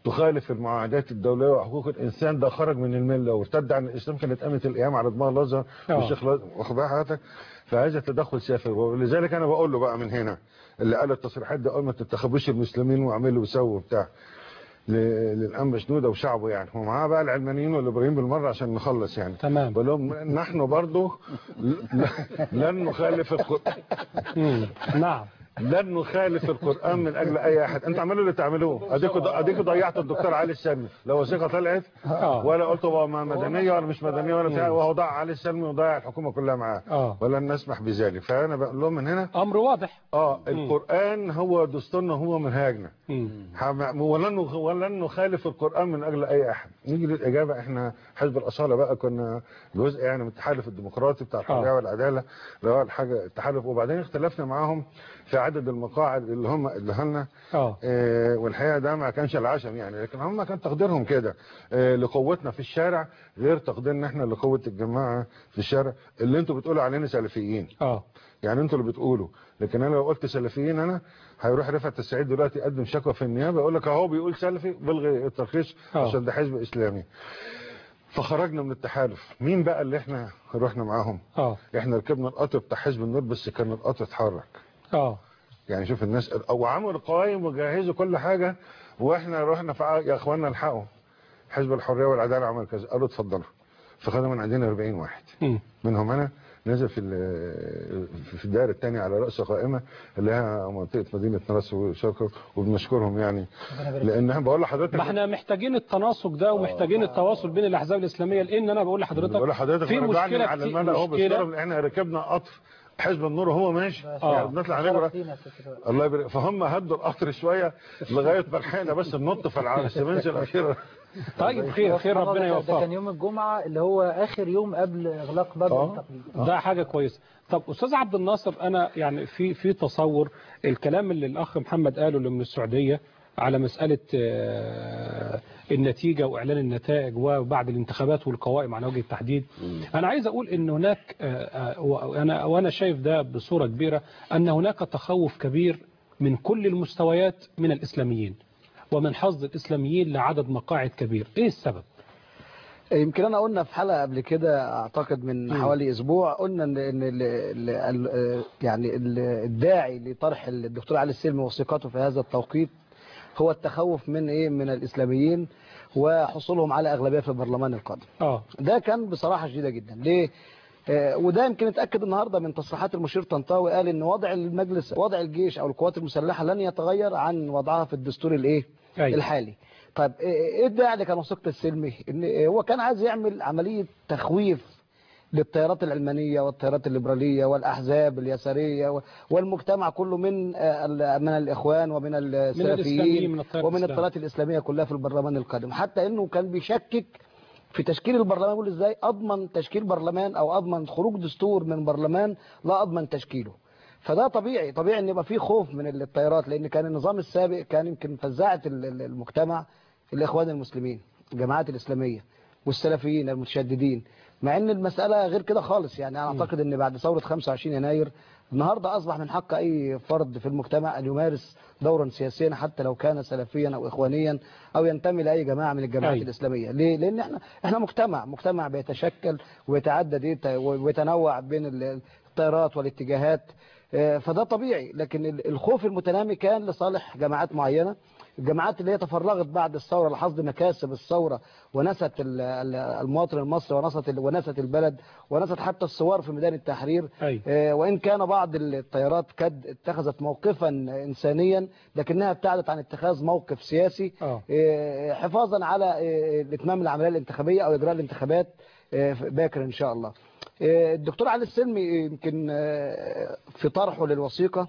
S10: تخالف المعاهدات الدوليه وحقوق الانسان ده خرج من المله وارتد عن الاسلام كانت قامت القيامه على دماغ الازهر
S2: آه.
S10: والشيخ الأزهر. واخد بال حضرتك فهذا تدخل سافر ولذلك انا بقول له بقى من هنا اللي قال التصريحات دي اول ما تنتخبوش المسلمين واعملوا وسووا بتاع ل- للانبا شنوده وشعبه يعني ومعاه بقى العلمانيين والابراهيم بالمره عشان نخلص يعني
S2: تمام
S10: بقول لهم نحن برضه ل- لن نخالف القرآن
S2: مم. نعم
S10: لن نخالف القرآن من أجل أي أحد أنتوا اعملوا اللي تعملوه أديكوا أديكوا ضيعتوا الدكتور علي السلمي لا وثيقة طلعت
S2: آه.
S10: ولا قلت هو ما مدنية ولا مش مدنية ولا بتاع وهو ضيع علي السلمي وضيع الحكومة كلها معاه
S2: آه.
S10: ولن نسمح بذلك فأنا بقول لهم من هنا
S2: أمر واضح
S10: اه القرآن هو دستورنا هو منهاجنا
S2: مم.
S10: حم- ولن ولن نخالف القرآن من أجل أي أحد نيجي للإجابة إحنا حزب الأصالة بقى كنا جزء يعني من التحالف الديمقراطي بتاع الحرية
S2: آه.
S10: والعدالة اللي هو الحاجة التحالف وبعدين اختلفنا معاهم في عدد المقاعد اللي هم اللي لنا
S2: اه
S10: آه، والحقيقه ده ما كانش العشم يعني لكن هم كان تقديرهم كده آه، لقوتنا في الشارع غير تقديرنا احنا لقوه الجماعه في الشارع اللي انتوا بتقولوا علينا سلفيين
S2: اه
S10: يعني انتوا اللي بتقولوا لكن انا لو قلت سلفيين انا هيروح رفعت السعيد دلوقتي يقدم شكوى في النيابه يقول لك اهو بيقول سلفي بلغي الترخيص
S2: آه.
S10: عشان ده حزب اسلامي فخرجنا من التحالف مين بقى اللي احنا رحنا معاهم
S2: اه
S10: احنا ركبنا القطر بتاع حزب النور بس كان القطر اتحرك
S2: اه
S10: يعني شوف الناس او عملوا قوائم وجهزوا كل حاجه واحنا رحنا فع- يا اخوانا الحقوا حزب الحريه والعداله عمل كذا قالوا اتفضلوا فخدوا من عندنا 40 واحد
S2: مم.
S10: منهم انا نزل في ال- في الدائره الثانيه على راس قائمه اللي هي منطقه مدينه ناس وشركه وبنشكرهم يعني لانها بقول لحضرتك
S2: ما احنا محتاجين التناسق ده ومحتاجين التواصل بين الاحزاب الاسلاميه لان انا بقول لحضرتك
S10: بقول لحضرتك
S2: في
S10: أنا بعلن
S2: مشكله
S10: على
S2: كتير-
S10: الملأ اهو
S2: مشكله
S10: بستغرب ان احنا ركبنا قطر حزب النور وهو ماشي
S2: آه.
S10: يعني بنطلع نجرة الله يبارك فهم هدوا القطر شويه لغايه ما لحقنا بس ننط في الع- السمنش الاخيره
S2: طيب خير خير ربنا
S6: ده
S2: يوفقك
S6: كان يوم الجمعة اللي هو آخر يوم قبل إغلاق باب
S10: آه.
S6: التقليد
S2: ده حاجة كويسة طب أستاذ عبد الناصر أنا يعني في في تصور الكلام اللي الأخ محمد قاله اللي من السعودية على مسألة آه، النتيجة وإعلان النتائج وبعد الانتخابات والقوائم على وجه التحديد أنا عايز أقول أن هناك آه، آه، وأنا وأنا شايف ده بصورة كبيرة أن هناك تخوف كبير من كل المستويات من الإسلاميين ومن حظ الإسلاميين لعدد مقاعد كبير إيه السبب؟
S11: يمكن انا قلنا في حلقه قبل كده اعتقد من
S2: مم.
S11: حوالي اسبوع قلنا ان ان ال ال ال يعني ال- الداعي لطرح الدكتور علي السلمي وثيقته في هذا التوقيت هو التخوف من ايه من الاسلاميين وحصولهم على اغلبيه في البرلمان القادم
S2: آه
S11: ده كان بصراحه شديده جدا ليه آه، وده يمكن اتاكد النهارده من تصريحات المشير طنطاوي قال ان وضع المجلس وضع الجيش او القوات المسلحه لن يتغير عن وضعها في الدستور الايه
S2: أيوة.
S11: الحالي طيب ايه إيه الداعي اللي كان وثيقه السلمي ان هو كان عايز يعمل عمليه تخويف للتيارات العلمانيه والتيارات الليبراليه والاحزاب اليساريه و- والمجتمع كله من آه، ال- من الاخوان ومن
S2: الإسلاميين،
S11: السلفيين
S2: من التيار
S11: ومن
S2: الإسلامي.
S11: التيارات الاسلاميه كلها في البرلمان القادم حتى انه كان بيشكك في تشكيل البرلمان يقول ازاي اضمن تشكيل برلمان او اضمن خروج دستور من برلمان لا اضمن تشكيله فده طبيعي طبيعي ان يبقى في خوف من التيارات لان كان النظام السابق كان يمكن فزاعه ال- ال- المجتمع الاخوان المسلمين الجماعات الاسلاميه والسلفيين المتشددين مع ان المساله غير كده خالص يعني انا اعتقد ان بعد ثوره 25 يناير النهارده اصبح من حق اي فرد في المجتمع ان يمارس دورا سياسيا حتى لو كان سلفيا او اخوانيا او ينتمي لاي جماعه من الجماعات
S2: أيوة.
S11: الاسلاميه ليه لان احنا احنا مجتمع مجتمع بيتشكل ويتعدد إيه؟ ت- ويتنوع بين ال- التيارات والاتجاهات آه، فده طبيعي لكن ال- الخوف المتنامي كان لصالح جماعات معينه الجماعات اللي هي تفرغت بعد الثوره لحصد مكاسب الثوره ونست ال- ال- المواطن المصري ونست ال- ونست البلد ونست حتى الثوار في ميدان التحرير
S2: أيوة.
S11: آه، وإن كان بعض التيارات قد اتخذت موقفا إنسانيا لكنها ابتعدت عن اتخاذ موقف سياسي
S2: آه.
S11: آه، حفاظا على آه، إتمام العملية الانتخابية أو إجراء الانتخابات آه، باكر إن شاء الله آه، الدكتور علي السلمي يمكن آه، في طرحه للوثيقة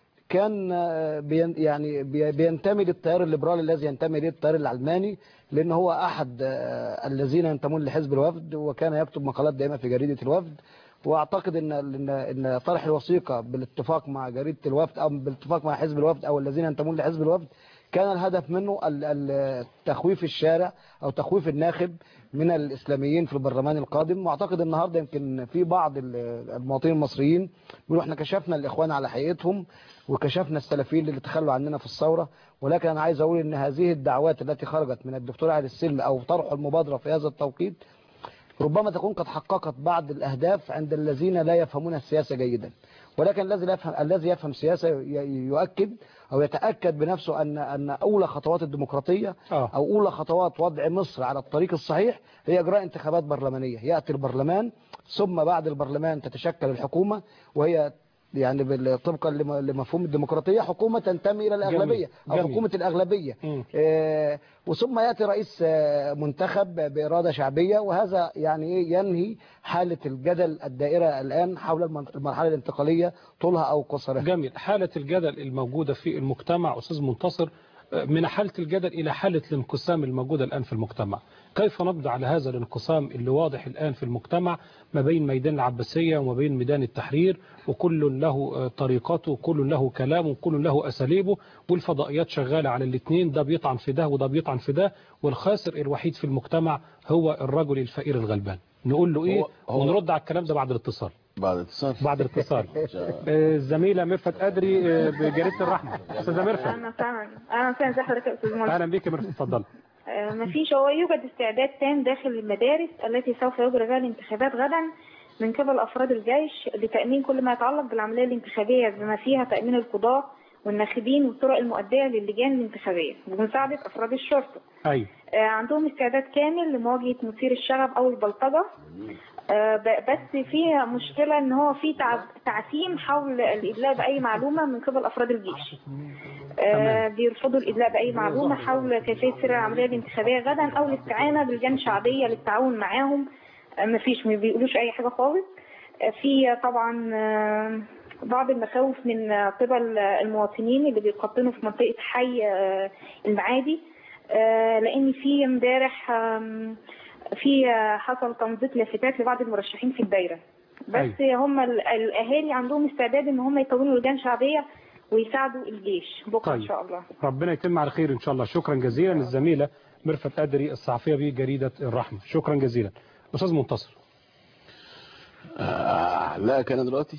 S11: كان آه، بين يعني بي- بينتمي للتيار الليبرالي الذي ينتمي اليه التيار العلماني لان هو احد آه، الذين ينتمون لحزب الوفد وكان يكتب مقالات دائما في جريده الوفد واعتقد ان ان ان طرح الوثيقه بالاتفاق مع جريده الوفد او بالاتفاق مع حزب الوفد او الذين ينتمون لحزب الوفد كان الهدف منه ال- ال- تخويف الشارع او تخويف الناخب من الاسلاميين في البرلمان القادم واعتقد النهارده يمكن في بعض ال- المواطنين المصريين بيقولوا احنا كشفنا الاخوان على حقيقتهم وكشفنا السلفيين اللي تخلوا عننا في الثوره ولكن انا عايز اقول ان هذه الدعوات التي خرجت من الدكتور علي السلم او طرح المبادره في هذا التوقيت ربما تكون قد حققت بعض الأهداف عند الذين لا يفهمون السياسة جيدا ولكن الذي لا يفهم الذي يفهم سياسة ي- يؤكد أو يتأكد بنفسه أن أن أولى خطوات الديمقراطية
S2: آه.
S11: أو أولى خطوات وضع مصر على الطريق الصحيح هي إجراء انتخابات برلمانية يأتي البرلمان ثم بعد البرلمان تتشكل الحكومة وهي يعني بال- طبقا لم- لمفهوم الديمقراطية حكومة تنتمي إلى الأغلبية أو
S2: جميل.
S11: حكومة الأغلبية
S2: مم.
S11: آه، وثم يأتي رئيس آه، منتخب بإرادة شعبية وهذا يعني إيه ينهي حالة الجدل الدائرة الآن حول المن- المرحلة الانتقالية طولها أو قصرها
S2: جميل حالة الجدل الموجودة في المجتمع أستاذ منتصر آه، من حالة الجدل إلى حالة الانقسام الموجودة الآن في المجتمع كيف نقضي على هذا الانقسام اللي واضح الآن في المجتمع ما بين ميدان العباسية وما بين ميدان التحرير وكل له آه، طريقته وكل له كلامه وكل له أساليبه والفضائيات شغالة على الاثنين ده بيطعن في ده وده بيطعن في ده والخاسر الوحيد في المجتمع هو الرجل الفقير الغلبان نقول له إيه
S3: هو- هو-
S2: ونرد على الكلام ده بعد الاتصال
S3: بعد اتصال
S2: بعد الاتصال آه، الزميلة ميرفت أدري آه، بجريدة الرحمة أستاذة ميرفت
S9: انا فعلا انا فعلا زي حضرتك يا استاذ منصور
S2: أهلا بيك يا ميرفت اتفضل
S9: آه، مفيش هو يوجد استعداد تام داخل المدارس التي سوف يجرى فيها الانتخابات غدا من قبل افراد الجيش لتامين كل ما يتعلق بالعمليه الانتخابيه بما فيها تامين القضاه والناخبين والطرق المؤديه للجان الانتخابيه بمساعده افراد الشرطه
S2: أيوة
S9: آه، عندهم استعداد كامل لمواجهه مثير الشغب او البلطجه آه، ب- بس في مشكله ان هو في تع- تعتيم حول الادلاء باي معلومه من قبل افراد الجيش آه، بيرفضوا الادلاء باي معلومه حول كيفيه سير العمليه الانتخابيه غدا او الاستعانه بالجان شعبيه للتعاون معاهم آه، مفيش ما بيقولوش اي حاجه خالص آه، في طبعا آه، بعض المخاوف من آه، قبل آه، المواطنين اللي بيقطنوا في منطقه حي آه، المعادي آه، لان في امبارح آم، في آه، حصل تنظيف لافتات لبعض المرشحين في الدايره بس هم ال- الاهالي عندهم استعداد ان هم يكونوا لجان شعبيه ويساعدوا الجيش بكره ان
S2: طيب.
S9: شاء الله
S2: ربنا يتم على خير إن شاء الله شكرا جزيلا الزميلة ميرفت أدري الصحفية بجريدة الرحمة شكرا جزيلا أستاذ منتصر
S3: آه لا كان دلوقتي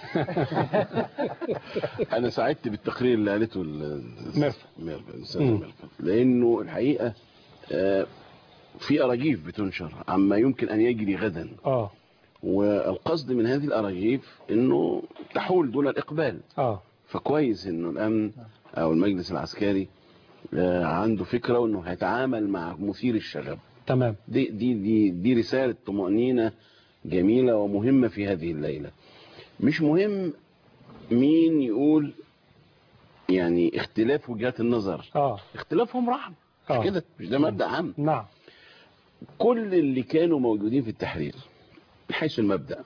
S3: انا سعدت بالتقرير اللي قالته ال-
S2: ميرفت.
S3: ميرفت الأستاذة
S2: مم.
S3: ميرفت. لانه الحقيقه آه، في اراجيف بتنشر عما يمكن ان يجري غدا
S2: آه
S3: والقصد من هذه الاراجيف انه تحول دون الاقبال
S2: آه
S3: فكويس انه الامن او المجلس العسكري آه، عنده فكره وانه هيتعامل مع مثير الشغب
S2: تمام
S3: دي دي دي دي رساله طمانينه جميله ومهمه في هذه الليله مش مهم مين يقول يعني اختلاف وجهات النظر
S2: آه
S3: اختلافهم رحمه مش
S2: آه.
S3: كده مش ده مبدا عام
S2: نعم
S3: كل اللي كانوا موجودين في التحرير من حيث المبدا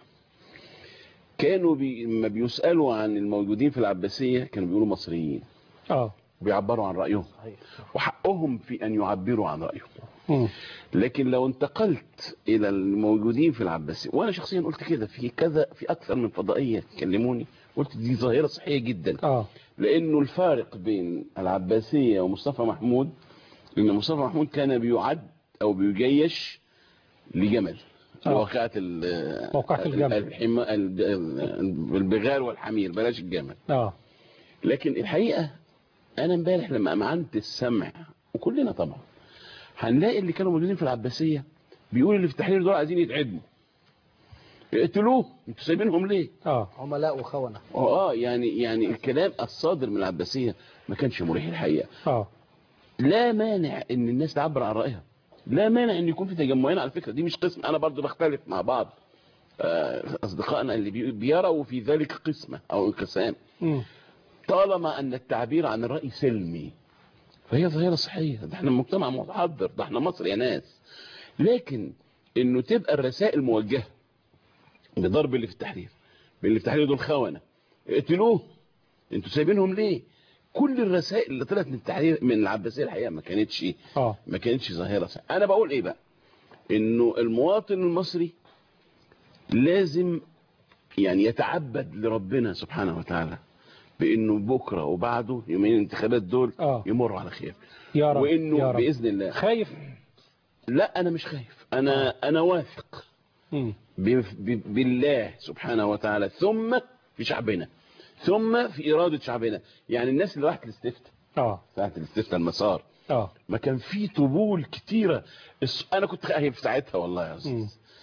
S3: كانوا بي... لما بيسالوا عن الموجودين في العباسيه كانوا بيقولوا مصريين
S2: آه
S3: بيعبروا عن رايهم وحقهم في ان يعبروا عن رايهم
S2: مم.
S3: لكن لو انتقلت الى الموجودين في العباسيه وانا شخصيا قلت كده في كذا في اكثر من فضائيه كلموني قلت دي ظاهره صحيه جدا
S2: آه
S3: لانه الفارق بين العباسيه ومصطفى محمود ان مصطفى محمود كان بيعد او بيجيش لجمل
S2: آه.
S3: واقعة ال-
S2: موقعة الجمل.
S3: الحما ال- ال- البغال والحمير بلاش الجمل
S2: آه
S3: لكن الحقيقة أنا امبارح لما أمعنت السمع وكلنا طبعا هنلاقي اللي كانوا موجودين في العباسية بيقول اللي في التحرير دول عايزين يتعدموا اقتلوه انتوا سايبينهم ليه؟
S2: آه
S11: عملاء وخونة
S3: اه يعني يعني الكلام الصادر من العباسية ما كانش مريح الحقيقة
S2: آه
S3: لا مانع ان الناس تعبر عن رأيها لا مانع ان يكون في تجمعين على فكرة دي مش قسم انا برضو بختلف مع بعض آه، اصدقائنا اللي بي- بيروا في ذلك قسمة او انقسام
S2: مم.
S3: طالما ان التعبير عن الرأي سلمي فهي ظاهرة صحية ده احنا مجتمع متحضر ده احنا مصر يا ناس لكن انه تبقى الرسائل موجهة بضرب اللي في التحرير اللي في التحرير دول خونة اقتلوه انتوا سايبينهم ليه كل الرسائل اللي طلعت من التحرير من العباسية الحقيقة ما كانتش
S2: آه
S3: ما كانتش ظاهرة صحية. انا بقول ايه بقى انه المواطن المصري لازم يعني يتعبد لربنا سبحانه وتعالى بانه بكره وبعده يومين الانتخابات دول
S2: آه.
S3: يمروا على خير
S2: يا رب
S3: وانه
S2: يا رب.
S3: باذن الله
S2: خايف
S3: لا انا مش خايف انا انا واثق
S2: مم.
S3: ب- ب- بالله سبحانه وتعالى ثم في شعبنا ثم في إرادة شعبنا يعني الناس اللي راحت الاستفتاء
S2: اه
S3: ساعة الاستفتاء المسار
S2: اه
S3: ما كان في طبول كتيرة الص- أنا كنت خايف في ساعتها والله يا
S2: مم.
S3: أستاذ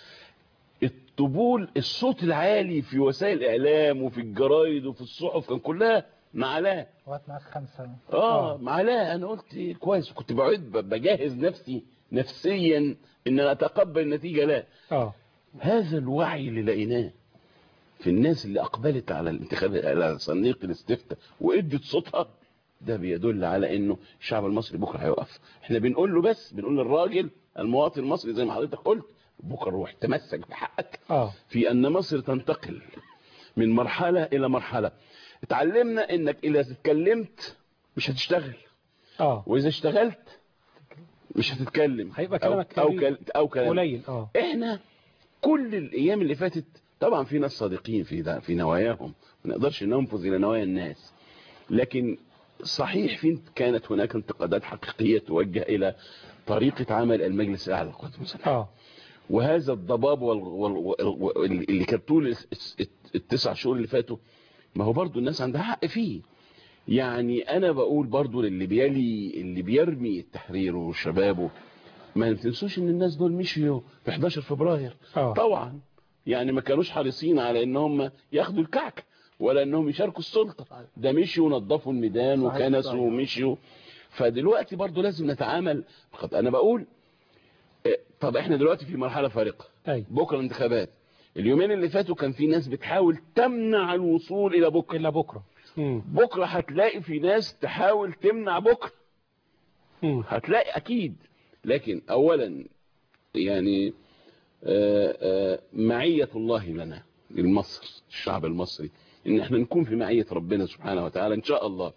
S3: الطبول الصوت العالي في وسائل الإعلام وفي الجرايد وفي الصحف كان كلها معلاه
S6: وقت معاك خمسة
S3: اه معلاه انا قلت كويس كنت بعد ب- بجهز نفسي نفسيا ان انا اتقبل النتيجه لا
S2: اه
S3: هذا الوعي اللي لقيناه في الناس اللي اقبلت على الانتخاب على صندوق الاستفتاء وادت صوتها ده بيدل على انه الشعب المصري بكره هيقف احنا بنقول له بس بنقول للراجل المواطن المصري زي ما حضرتك قلت بكره روح تمسك بحقك
S2: اه
S3: في ان مصر تنتقل من مرحله الى مرحله اتعلمنا انك اذا اتكلمت مش هتشتغل
S2: اه
S3: واذا اشتغلت مش هتتكلم
S2: هيبقى
S3: أو-
S2: كلامك
S3: او
S2: قليل.
S3: كل او كلام
S2: قليل اه
S3: احنا كل الايام اللي فاتت طبعا في ناس صادقين في ده في نواياهم ما نقدرش ننفذ الى نوايا الناس لكن صحيح في كانت هناك انتقادات حقيقيه توجه الى طريقه عمل المجلس الاعلى للقوات المسلحه
S2: اه
S3: وهذا الضباب وال... وال... وال... اللي كان طول الس- الت- التسع شهور اللي فاتوا ما هو برضو الناس عندها حق فيه يعني انا بقول برضو للي بيلي اللي بيرمي التحرير وشبابه ما تنسوش ان الناس دول مشيوا في 11 فبراير
S2: اه
S3: طبعا يعني ما كانوش حريصين على ان هم ياخدوا الكعك ولا انهم يشاركوا السلطه ده مشيوا ونظفوا الميدان
S6: صحيح،
S3: وكنسوا
S6: صحيح.
S3: ومشيوا فدلوقتي برضو لازم نتعامل قد انا بقول إيه، طب احنا دلوقتي في مرحله فارقه
S2: اي
S3: بكره انتخابات اليومين اللي فاتوا كان في ناس بتحاول تمنع الوصول الى بكره
S2: الا بكره مم.
S3: بكره هتلاقي في ناس تحاول تمنع بكره
S2: مم.
S3: هتلاقي اكيد لكن اولا يعني آه، آه، معية الله لنا لمصر الشعب المصري ان احنا نكون في معية ربنا سبحانه وتعالى ان شاء الله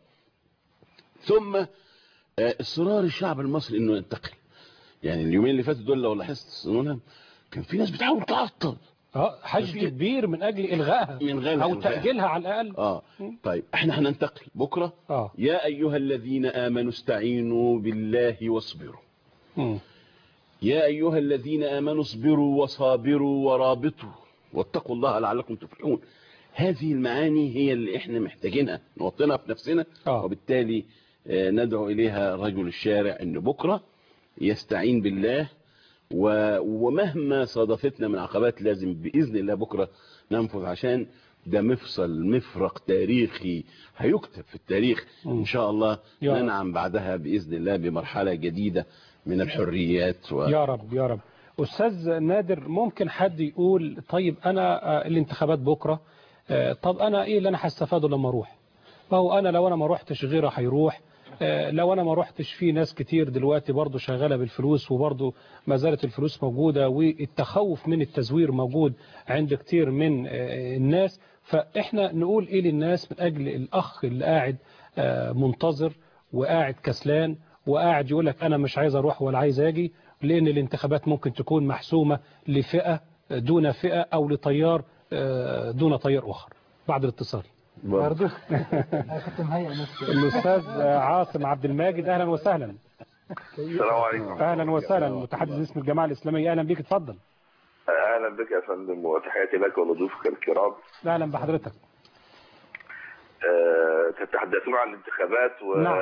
S3: ثم آه، اصرار الشعب المصري انه ينتقل يعني اليومين اللي فاتوا دول لو لاحظت سنونها كان في ناس بتحاول تعطل
S2: اه حشد
S3: في-
S2: كبير من اجل الغائها
S3: من غير
S2: او
S3: إلغائها.
S2: تاجيلها على الاقل
S3: اه طيب احنا هننتقل بكره
S2: اه
S3: يا ايها الذين امنوا استعينوا بالله واصبروا
S2: مم.
S3: يا أيها الذين آمنوا اصبروا وصابروا ورابطوا واتقوا الله لعلكم تفلحون هذه المعاني هي اللي احنا محتاجينها نوطنها في نفسنا
S2: آه.
S3: وبالتالي آه، ندعو إليها رجل الشارع أن بكرة يستعين بالله و- ومهما صادفتنا من عقبات لازم بإذن الله بكرة ننفذ عشان ده مفصل مفرق تاريخي هيكتب في التاريخ إن شاء الله
S2: يا رب.
S3: ننعم بعدها بإذن الله بمرحلة جديدة من الحريات و...
S2: يا رب يا رب استاذ نادر ممكن حد يقول طيب انا آه، الانتخابات بكره آه، طب انا ايه اللي انا هستفاده لما اروح ما هو انا لو انا ما روحتش غيره هيروح آه، لو انا ما روحتش في ناس كتير دلوقتي برضو شغاله بالفلوس وبرضو ما زالت الفلوس موجوده والتخوف من التزوير موجود عند كتير من آه، الناس فاحنا نقول ايه للناس من اجل الاخ اللي قاعد آه، منتظر وقاعد كسلان وقاعد يقول لك انا مش عايز اروح ولا عايز اجي لان الانتخابات ممكن تكون محسومه لفئه دون فئه او لتيار آه، دون تيار اخر بعد الاتصال
S6: برضو انا كنت مهيئ نفسي
S2: الاستاذ عاصم عبد الماجد اهلا وسهلا
S12: السلام عليكم
S2: اهلا وسهلا متحدث باسم الجماعه الاسلاميه اهلا بيك اتفضل
S12: اهلا بك يا فندم وتحياتي لك ولضيوفك الكرام
S2: اهلا بحضرتك
S12: آه، تتحدثون عن الانتخابات و...
S2: نعم.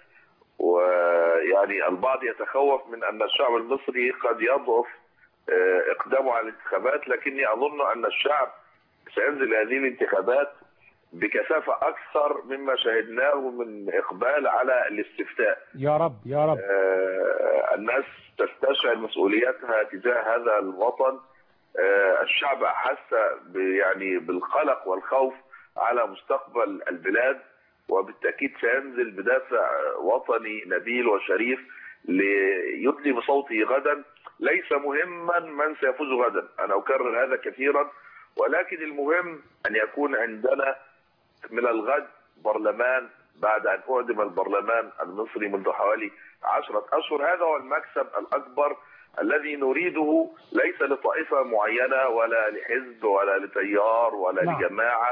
S12: ويعني البعض يتخوف من ان الشعب المصري قد يضعف آه، اقدامه على الانتخابات لكني اظن ان الشعب سينزل هذه الانتخابات بكثافه اكثر مما شاهدناه من اقبال على الاستفتاء
S2: يا رب يا رب
S12: آه، الناس تستشعر مسؤوليتها تجاه هذا الوطن آه، الشعب أحس ب- يعني بالقلق والخوف على مستقبل البلاد وبالتأكيد سينزل بدافع وطني نبيل وشريف ليدلي بصوته غدا ليس مهما من سيفوز غدا أنا أكرر هذا كثيرا ولكن المهم أن يكون عندنا من الغد برلمان بعد أن أعدم البرلمان المصري منذ حوالي عشرة أشهر هذا هو المكسب الأكبر الذي نريده ليس لطائفة معينة ولا لحزب ولا لتيار ولا
S2: نعم.
S12: لجماعة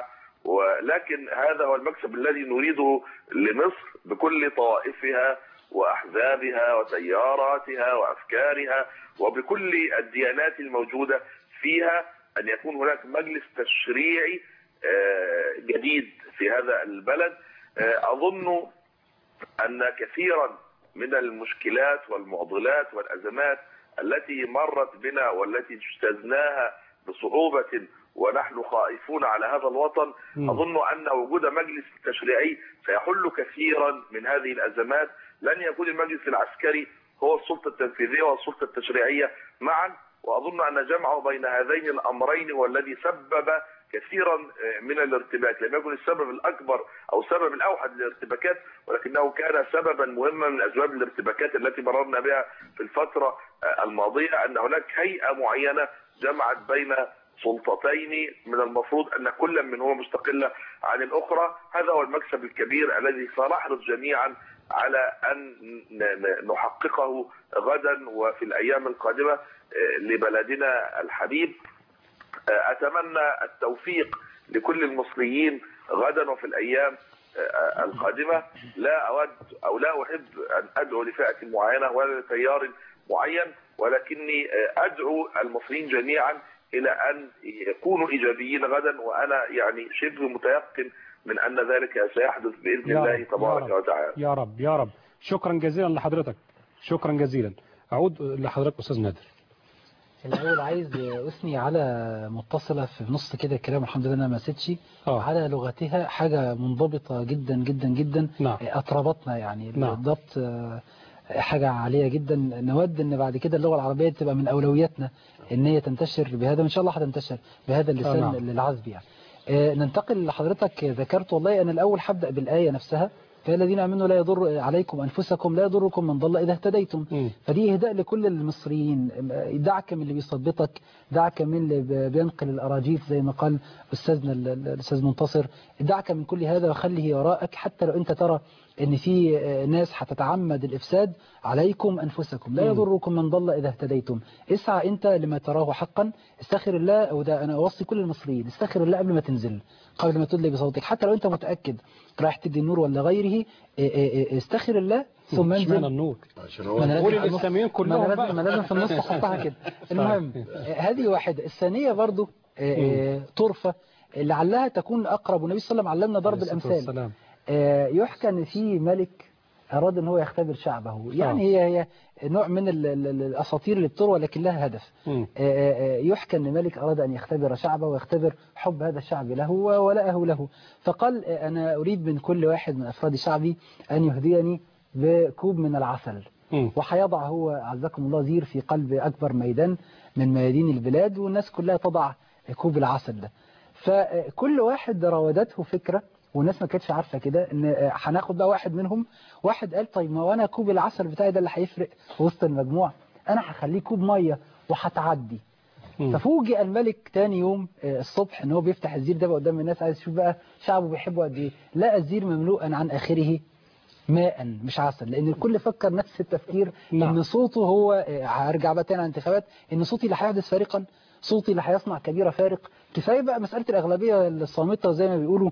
S12: ولكن هذا هو المكسب الذي نريده لمصر بكل طوائفها واحزابها وتياراتها وافكارها وبكل الديانات الموجوده فيها ان يكون هناك مجلس تشريعي آه، جديد في هذا البلد آه، اظن ان كثيرا من المشكلات والمعضلات والازمات التي مرت بنا والتي اجتزناها بصعوبه ونحن خائفون على هذا الوطن
S2: مم.
S12: اظن ان وجود مجلس تشريعي سيحل كثيرا من هذه الازمات لن يكون المجلس العسكري هو السلطه التنفيذيه والسلطه التشريعيه معا واظن ان جمعه بين هذين الامرين هو الذي سبب كثيرا من الارتباك لم يكن السبب الاكبر او السبب الاوحد للارتباكات ولكنه كان سببا مهما من اسباب الارتباكات التي مررنا بها في الفتره الماضيه ان هناك هيئه معينه جمعت بين سلطتين من المفروض ان كل منهما مستقله عن الاخرى هذا هو المكسب الكبير الذي سنحرص جميعا على ان ن- ن- نحققه غدا وفي الايام القادمه آه، لبلدنا الحبيب آه، اتمنى التوفيق لكل المصريين غدا وفي الايام آه، القادمه لا اود او لا احب ان ادعو لفئه معينه ولا لتيار معين ولكني آه، ادعو المصريين جميعا الى ان يكونوا ايجابيين غدا وانا يعني شبه متيقن من ان ذلك سيحدث باذن
S2: يا
S12: الله
S2: رب،
S12: تبارك
S2: يا رب.
S12: وتعالى
S2: يا رب يا رب شكرا جزيلا لحضرتك شكرا جزيلا أعود لحضرتك أستاذ نادر
S6: الأول عايز أثني على متصلة في نص كده الكلام الحمد لله أنا ما سيتش على لغتها حاجة منضبطة جدا جدا جدا
S2: نعم.
S6: أطربتنا يعني
S2: نعم.
S6: الضبط آه، حاجة عالية جدا نود ان بعد كده اللغة العربية تبقى من أولوياتنا ان هي تنتشر بهذا وان شاء الله هتنتشر بهذا اللسان
S2: نعم.
S6: العذب يعني آه، ننتقل لحضرتك ذكرت والله أنا الأول هبدأ بالآية نفسها فالذين آمنوا لا يضر عليكم أنفسكم لا يضركم من ضل إذا اهتديتم فدي إهداء لكل المصريين دعك من اللي بيصدقك دعك من اللي ب- بينقل الأراجيف زي ما قال أستاذنا ال- ال- الأستاذ منتصر دعك من كل هذا وخليه وراءك حتى لو أنت ترى ان في آه، ناس هتتعمد الافساد عليكم انفسكم لا
S2: مم.
S6: يضركم من ضل اذا اهتديتم اسعى انت لما تراه حقا استخر الله وده انا اوصي كل المصريين استخر الله قبل ما تنزل قبل ما تدلي بصوتك حتى لو انت متاكد رايح تدي النور ولا غيره آه، آه، آه، استخر الله ثم انزل
S2: اشمعنى النور
S3: عشان
S6: ما أنا لازم
S2: قول
S6: في النص-
S2: الإسلاميين
S6: ما
S2: كلهم
S6: أنا
S2: بقى.
S6: لازم, ما لازم في النص احطها كده المهم آه، هذه واحدة الثانية برضو آه، آه، طرفة لعلها تكون أقرب والنبي صلى الله عليه وسلم علمنا ضرب
S2: عليه الصلاة
S6: الأمثال
S2: والسلام.
S6: آه، يحكى ان في ملك اراد ان هو يختبر شعبه يعني هي هي نوع من ال- ال- ال- الاساطير اللي بتروى لكن لها هدف
S2: مم.
S6: آه، آه، يحكى ان ملك اراد ان يختبر شعبه ويختبر حب هذا الشعب له وولاءه له فقال آه، انا اريد من كل واحد من افراد شعبي ان يهديني بكوب من العسل
S2: مم.
S6: وهيضع هو عزكم الله زير في قلب اكبر ميدان من ميادين البلاد والناس كلها تضع كوب العسل ده فكل واحد راودته فكرة والناس ما كانتش عارفة كده ان آه، هناخد بقى واحد منهم واحد قال طيب ما هو انا كوب العسل بتاعي ده اللي هيفرق في وسط المجموع انا هخليه كوب مية وهتعدي
S2: مم.
S6: ففوجئ الملك تاني يوم آه، الصبح ان هو بيفتح الزير ده بقى قدام الناس عايز يشوف بقى شعبه بيحبه قد ايه لقى الزير مملوءا عن اخره ماء مش عسل لان الكل فكر نفس التفكير
S2: نعم.
S6: ان صوته هو آه، هرجع بقى تاني على الانتخابات ان صوتي اللي هيحدث فارقا صوتي اللي هيصنع كبيره فارق كفايه بقى مساله الاغلبيه الصامته زي ما بيقولوا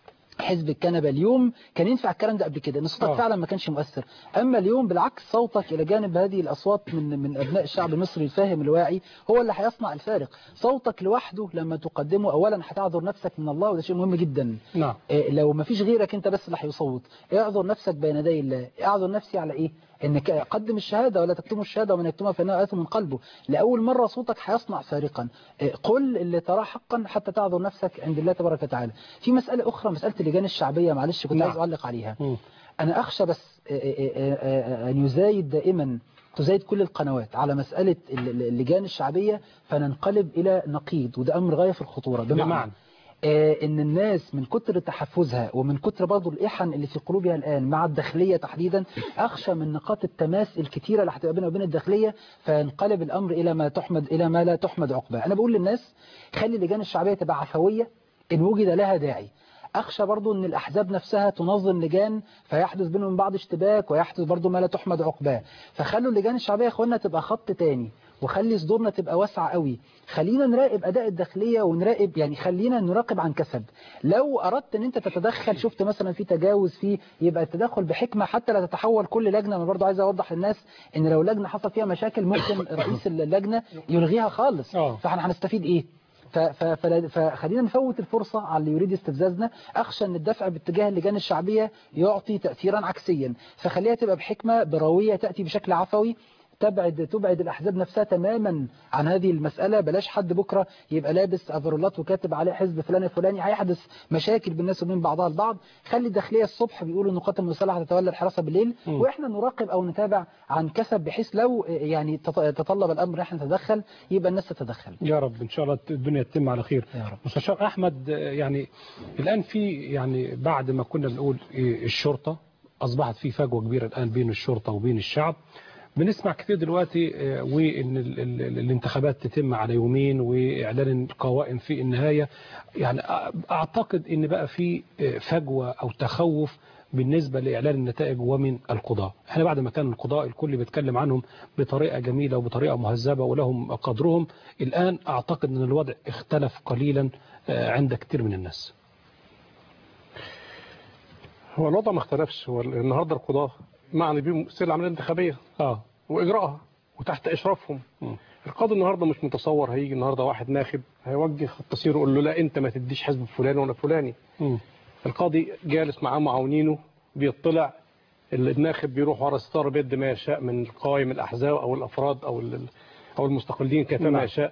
S6: حزب الكنبه اليوم كان ينفع الكلام ده قبل كده ان صوتك
S2: آه.
S6: فعلا ما كانش مؤثر اما اليوم بالعكس صوتك الى جانب هذه الاصوات من من ابناء الشعب المصري الفاهم الواعي هو اللي هيصنع الفارق صوتك لوحده لما تقدمه اولا هتعذر نفسك من الله وده شيء مهم جدا
S2: نعم
S6: إيه، لو ما فيش غيرك انت بس اللي هيصوت اعذر نفسك بين يدي الله اعذر نفسي على ايه انك قدم الشهاده ولا تكتموا الشهاده ومن يكتمها فانها اثم من قلبه لاول مره صوتك هيصنع فارقا إيه، قل اللي تراه حقا حتى تعذر نفسك عند الله تبارك وتعالى في مساله اخرى مساله اللجان الشعبيه معلش كنت
S2: نعم.
S6: عايز اعلق عليها
S2: مم.
S6: انا اخشى بس إيه، إيه، إيه، إيه، ان يزايد دائما تزايد كل القنوات على مسألة ال- ال- اللجان الشعبية فننقلب إلى نقيض وده أمر غاية في الخطورة
S2: بمعنى؟
S6: آه، ان الناس من كتر تحفزها ومن كتر برضه الإحن اللي في قلوبها الآن مع الداخلية تحديدا أخشى من نقاط التماس الكتيرة اللي هتبقى بينها وبين الداخلية فينقلب الأمر إلى ما تحمد إلى ما لا تحمد عقباه أنا بقول للناس خلي اللجان الشعبية تبقى عفوية إن وجد لها داعي أخشى برضو أن الأحزاب نفسها تنظم لجان فيحدث بينهم بعض اشتباك ويحدث برضو ما لا تحمد عقباه فخلوا اللجان الشعبية يا أخوانا تبقى خط تاني وخلي صدورنا تبقى واسعة قوي خلينا نراقب أداء الداخلية ونراقب يعني خلينا نراقب عن كسب لو أردت أن أنت تتدخل شفت مثلا في تجاوز فيه يبقى التدخل بحكمة حتى لا تتحول كل لجنة أنا برضو عايز أوضح للناس أن لو لجنة حصل فيها مشاكل ممكن رئيس اللجنة يلغيها خالص فاحنا هنستفيد إيه ف- ف- فلا- فخلينا نفوت الفرصة على اللي يريد استفزازنا أخشى أن الدفع باتجاه اللجان الشعبية يعطي تأثيرا عكسيا فخليها تبقى بحكمة بروية تأتي بشكل عفوي تبعد تبعد الأحزاب نفسها تماما عن هذه المسألة بلاش حد بكرة يبقى لابس أفرولات وكاتب عليه حزب فلان الفلاني هيحدث مشاكل بالناس وبين بعضها البعض خلي الداخلية الصبح بيقولوا إن القوات المسلحة تتولى الحراسة بالليل
S2: مم.
S6: وإحنا نراقب أو نتابع عن كسب بحيث لو يعني تط- تطلب الأمر إحنا نتدخل يبقى الناس تتدخل
S2: يا رب ان شاء الله الدنيا تتم على خير
S6: يا رب.
S2: مستشار احمد آه، يعني الان في يعني بعد ما كنا بنقول إيه الشرطه اصبحت في فجوه كبيره الان بين الشرطه وبين الشعب بنسمع كتير دلوقتي آه، وان ال- ال- ال- الانتخابات تتم على يومين واعلان القوائم في النهايه يعني أ- اعتقد ان بقى في آه، فجوه او تخوف بالنسبة لإعلان النتائج ومن القضاء احنا بعد ما كان القضاء الكل بيتكلم عنهم بطريقة جميلة وبطريقة مهذبة ولهم قدرهم الآن أعتقد أن الوضع اختلف قليلا آه، عند كتير من الناس
S5: هو الوضع ما اختلفش هو النهارده القضاة معني بيهم سير العمليه الانتخابيه
S2: اه
S5: واجراءها وتحت اشرافهم القاضي النهارده مش متصور هيجي النهارده واحد ناخب هيوجه التصير يقول له لا انت ما تديش حزب فلان ولا فلاني
S2: مم.
S5: القاضي جالس معاه معاونينه بيطلع الناخب بيروح ورا الستاره بيد ما يشاء من قوائم الاحزاب او الافراد او ال- او المستقلين كيفما
S2: نعم.
S5: يشاء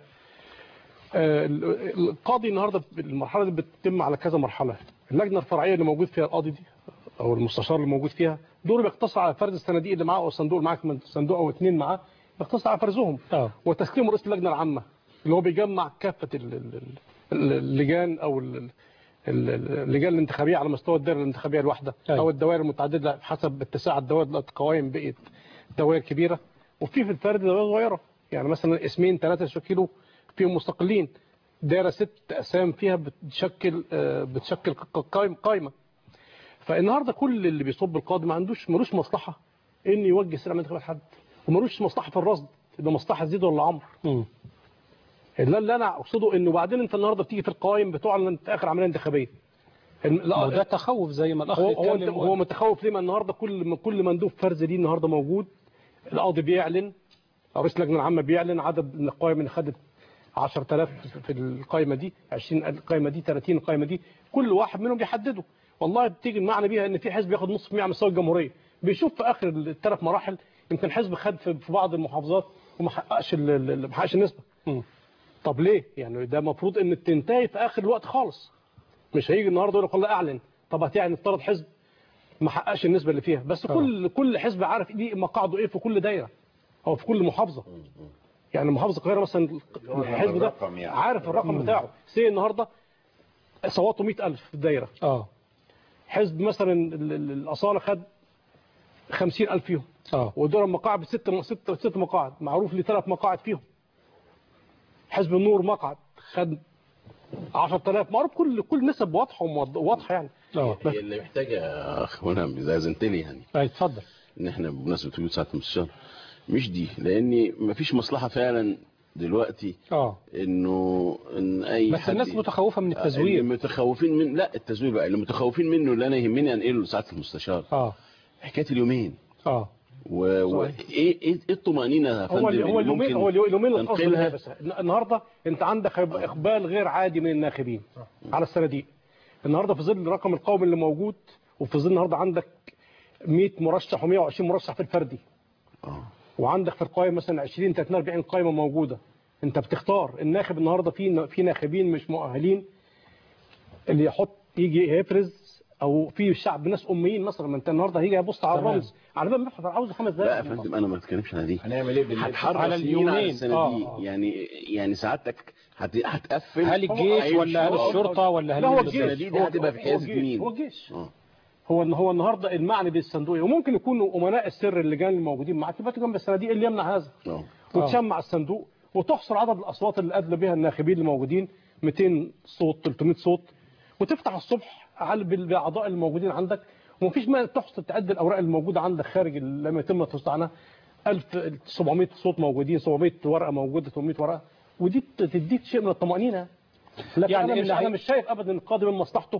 S5: آه، ال- القاضي النهارده المرحله دي بتتم على كذا مرحله اللجنه الفرعيه اللي موجود فيها القاضي دي او المستشار اللي موجود فيها دوره بيقتصر على فرز الصناديق اللي معاه او الصندوق اللي معاك من صندوق او اثنين معاه بيقتصر على فرزهم
S2: اه
S5: وتسليم رئيس اللجنه العامه اللي هو بيجمع كافه ال- ال- ال- اللجان او ال- ال- ال- اللجان الانتخابيه على مستوى الدائره الانتخابيه الواحده
S2: أيوة.
S5: او الدوائر المتعدده حسب اتساع الدوائر دلوقتي القوائم بقت دوائر كبيره وفي في الفرد دوائر صغيره يعني مثلا اسمين ثلاثه يشكلوا فيهم مستقلين دايره ست اقسام فيها بتشكل آه، بتشكل ق- قائم- قائمه فالنهارده كل اللي بيصب القاضي ما عندوش ملوش مصلحه ان يوجه سلام انتخابات حد وملوش مصلحه في الرصد ده مصلحه زيد ولا عمرو
S2: مم.
S5: اللي اللي انا اقصده انه بعدين انت النهارده بتيجي في القوائم بتعلن انت اخر عمليه انتخابيه الم- لا،
S2: وده تخوف زي ما الأخ
S5: هو هو,
S2: اتكلم
S5: هو متخوف ليه ما النهارده كل كل مندوب فرز ليه النهارده موجود القاضي بيعلن أو رئيس اللجنه العامه بيعلن عدد من القوائم اللي خدت 10000 في القائمه دي 20 القائمه دي 30 القائمه دي كل واحد منهم بيحدده والله بتيجي المعنى بيها ان في حزب ياخد نص في المية على مستوى الجمهوريه بيشوف في اخر الثلاث مراحل يمكن حزب خد في في بعض المحافظات وما حققش ال- ال- ما حققش النسبه
S2: مم.
S5: طب ليه يعني ده المفروض ان تنتهي في اخر الوقت خالص مش هيجي النهارده يقول لك والله اعلن طب هتعلن افترض حزب ما حققش النسبه اللي فيها بس كل كل حزب عارف ليه مقاعده ايه في كل دايره او في كل محافظه يعني محافظه القاهره مثلا الحزب ده
S4: الرقم يعني.
S5: عارف الرقم بتاعه سي النهارده صوته 100000 في الدايره
S2: اه
S5: حزب مثلا ال- ال- الاصاله خد 50000 فيهم
S2: اه
S5: ودول مقاعد بست ست ست مقاعد معروف لي ثلاث مقاعد فيهم حزب النور مقعد خد 10000 معروف كل كل نسب واضحه وموض- واضحه يعني
S2: اه
S3: هي اللي محتاجه يا اخوانا اذا اذنت لي يعني
S2: أي، اتفضل
S3: ان احنا بمناسبه وجود ساعه المستشار مش دي لان مفيش مصلحه فعلا دلوقتي
S2: اه
S3: انه ان اي
S2: بس
S3: حد
S2: الناس متخوفة من
S3: اللي
S2: التزوير
S3: متخوفين من لا التزوير بقى اللي متخوفين منه اللي انا يهمني انقله لساعه المستشار
S2: اه
S3: حكايه اليومين
S2: اه
S3: و... و... ايه ايه إيه الطمانينه يا فندم
S5: هو ال- هو
S3: اللي
S5: اليومين
S3: ممكن
S5: هو اليومين الخاص
S3: تنقلها؟
S5: بس النهارده انت عندك هيبقى اقبال غير عادي من الناخبين على الصناديق النهارده في ظل الرقم القومي اللي موجود وفي ظل النهارده عندك 100 مرشح و120 مرشح في الفردي
S3: آه.
S5: وعندك في القائمه مثلا 20 30 40 قائمه موجوده انت بتختار الناخب النهارده في في ناخبين مش مؤهلين اللي يحط يجي يفرز او في شعب ناس اميين مثلا ما انت النهارده هيجي يبص على
S2: تمام.
S5: الرمز على بال ما يحفظ عاوز خمس
S3: لا يا
S5: دقائق
S3: فندم انا ما بتكلمش على دي
S4: هنعمل ايه بالليل
S3: هتحرك
S2: على
S3: سنين على
S2: اليومين.
S3: الصناديق
S2: آه، آه.
S3: يعني يعني سعادتك هت... هتقفل
S2: هل الجيش
S3: هيمشي.
S2: ولا هل
S3: آه.
S2: الشرطة ولا هل
S5: لا هو
S2: الجيش؟
S5: الجيش
S3: الصناديق دي
S5: هو-
S3: هتبقى في
S5: هو
S3: حزب
S5: الجيش.
S3: مين؟
S5: هو الجيش
S3: آه.
S5: هو هو النهارده المعني بالصندوق وممكن يكونوا امناء السر اللجان الموجودين معاك يبقى جنب الصناديق اللي يمنع هذا
S3: آه.
S5: وتشمع الصندوق وتحصر عدد الاصوات اللي ادلى بها الناخبين الموجودين 200 صوت 300 صوت وتفتح الصبح على بالاعضاء الموجودين عندك ومفيش ما تحصل تعد الاوراق الموجوده عندك خارج ال- لما يتم التصويت عنها 1700 صوت موجودين 700 ورقه موجوده 800 ورقه ودي تديك شيء من الطمانينه لكن
S2: يعني
S5: يعني انا مش
S2: اللي هي-
S5: انا مش شايف ابدا القادم من مصلحته